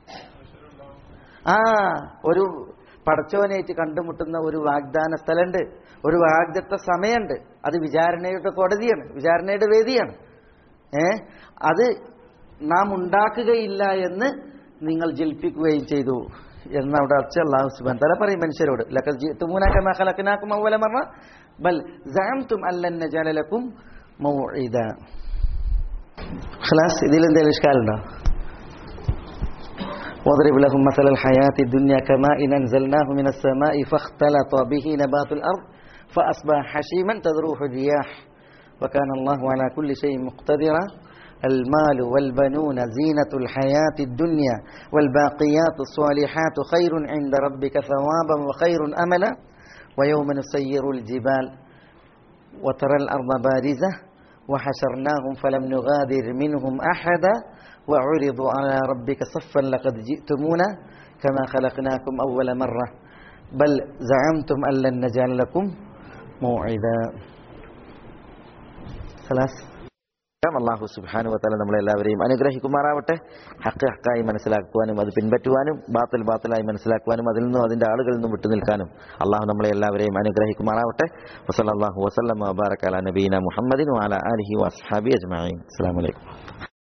ആ ഒരു പടച്ചോനേറ്റ് കണ്ടുമുട്ടുന്ന ഒരു വാഗ്ദാന സ്ഥലമുണ്ട് ഒരു വാഗ്ദത്ത സമയമുണ്ട് അത് വിചാരണയുടെ കോടതിയാണ് വിചാരണയുടെ വേദിയാണ് ഏ അത് നാം ഉണ്ടാക്കുകയില്ല എന്ന് നിങ്ങൾ ജൽപ്പിക്കുകയും ചെയ്തു എന്ന് അവിടെ അച്ഛ അള്ളാഹു സുബാൻ തല പറയും മനുഷ്യരോട് ലക്കനാക്കും അവല മറ ബൽ ജാംതും അല്ലൻ ജലലക്കും മൗഇദ ഖലാസ് ഇതിൽ എന്തെങ്കിലും ഇഷ്കാലുണ്ടോ واضرب لهم مثل الحياة الدنيا كماء أنزلناه من السماء فاختلط به نبات الأرض فأصبح حشيما تذروه الرياح وكان الله على كل شيء مقتدرا المال والبنون زينة الحياة الدنيا والباقيات الصالحات خير عند ربك ثوابا وخير أملا ويوم نسير الجبال وترى الأرض بارزة وحشرناهم فلم نغادر منهم أحدا وعرضوا على ربك صفا لقد جئتمونا كما خلقناكم أول مرة بل زعمتم أن لن نجعل لكم موعدا خلاص അള്ളാഹു സുബാനു വത്താല നമ്മളെല്ലാവരെയും അനുഗ്രഹിക്കുമാറാവട്ടെ ഹക്ക് ഹക്കായി മനസ്സിലാക്കുവാനും അത് പിൻപറ്റുവാനും ബാത്തൽ ബാത്തലായി മനസ്സിലാക്കുവാനും അതിൽ നിന്നും അതിന്റെ ആളുകളിൽ നിന്നും വിട്ടുനിൽക്കാനും അള്ളാഹു നമ്മളെ എല്ലാവരെയും അനുഗ്രഹിക്കുമാറാവട്ടെ വസല്ലാഹു വസ്ലം വബാറക്കാല നബീന മുഹമ്മദിൻ വാല അലഹി വസ്ഹാബി അജ്മാൻ അസ്സാം വലൈക്കും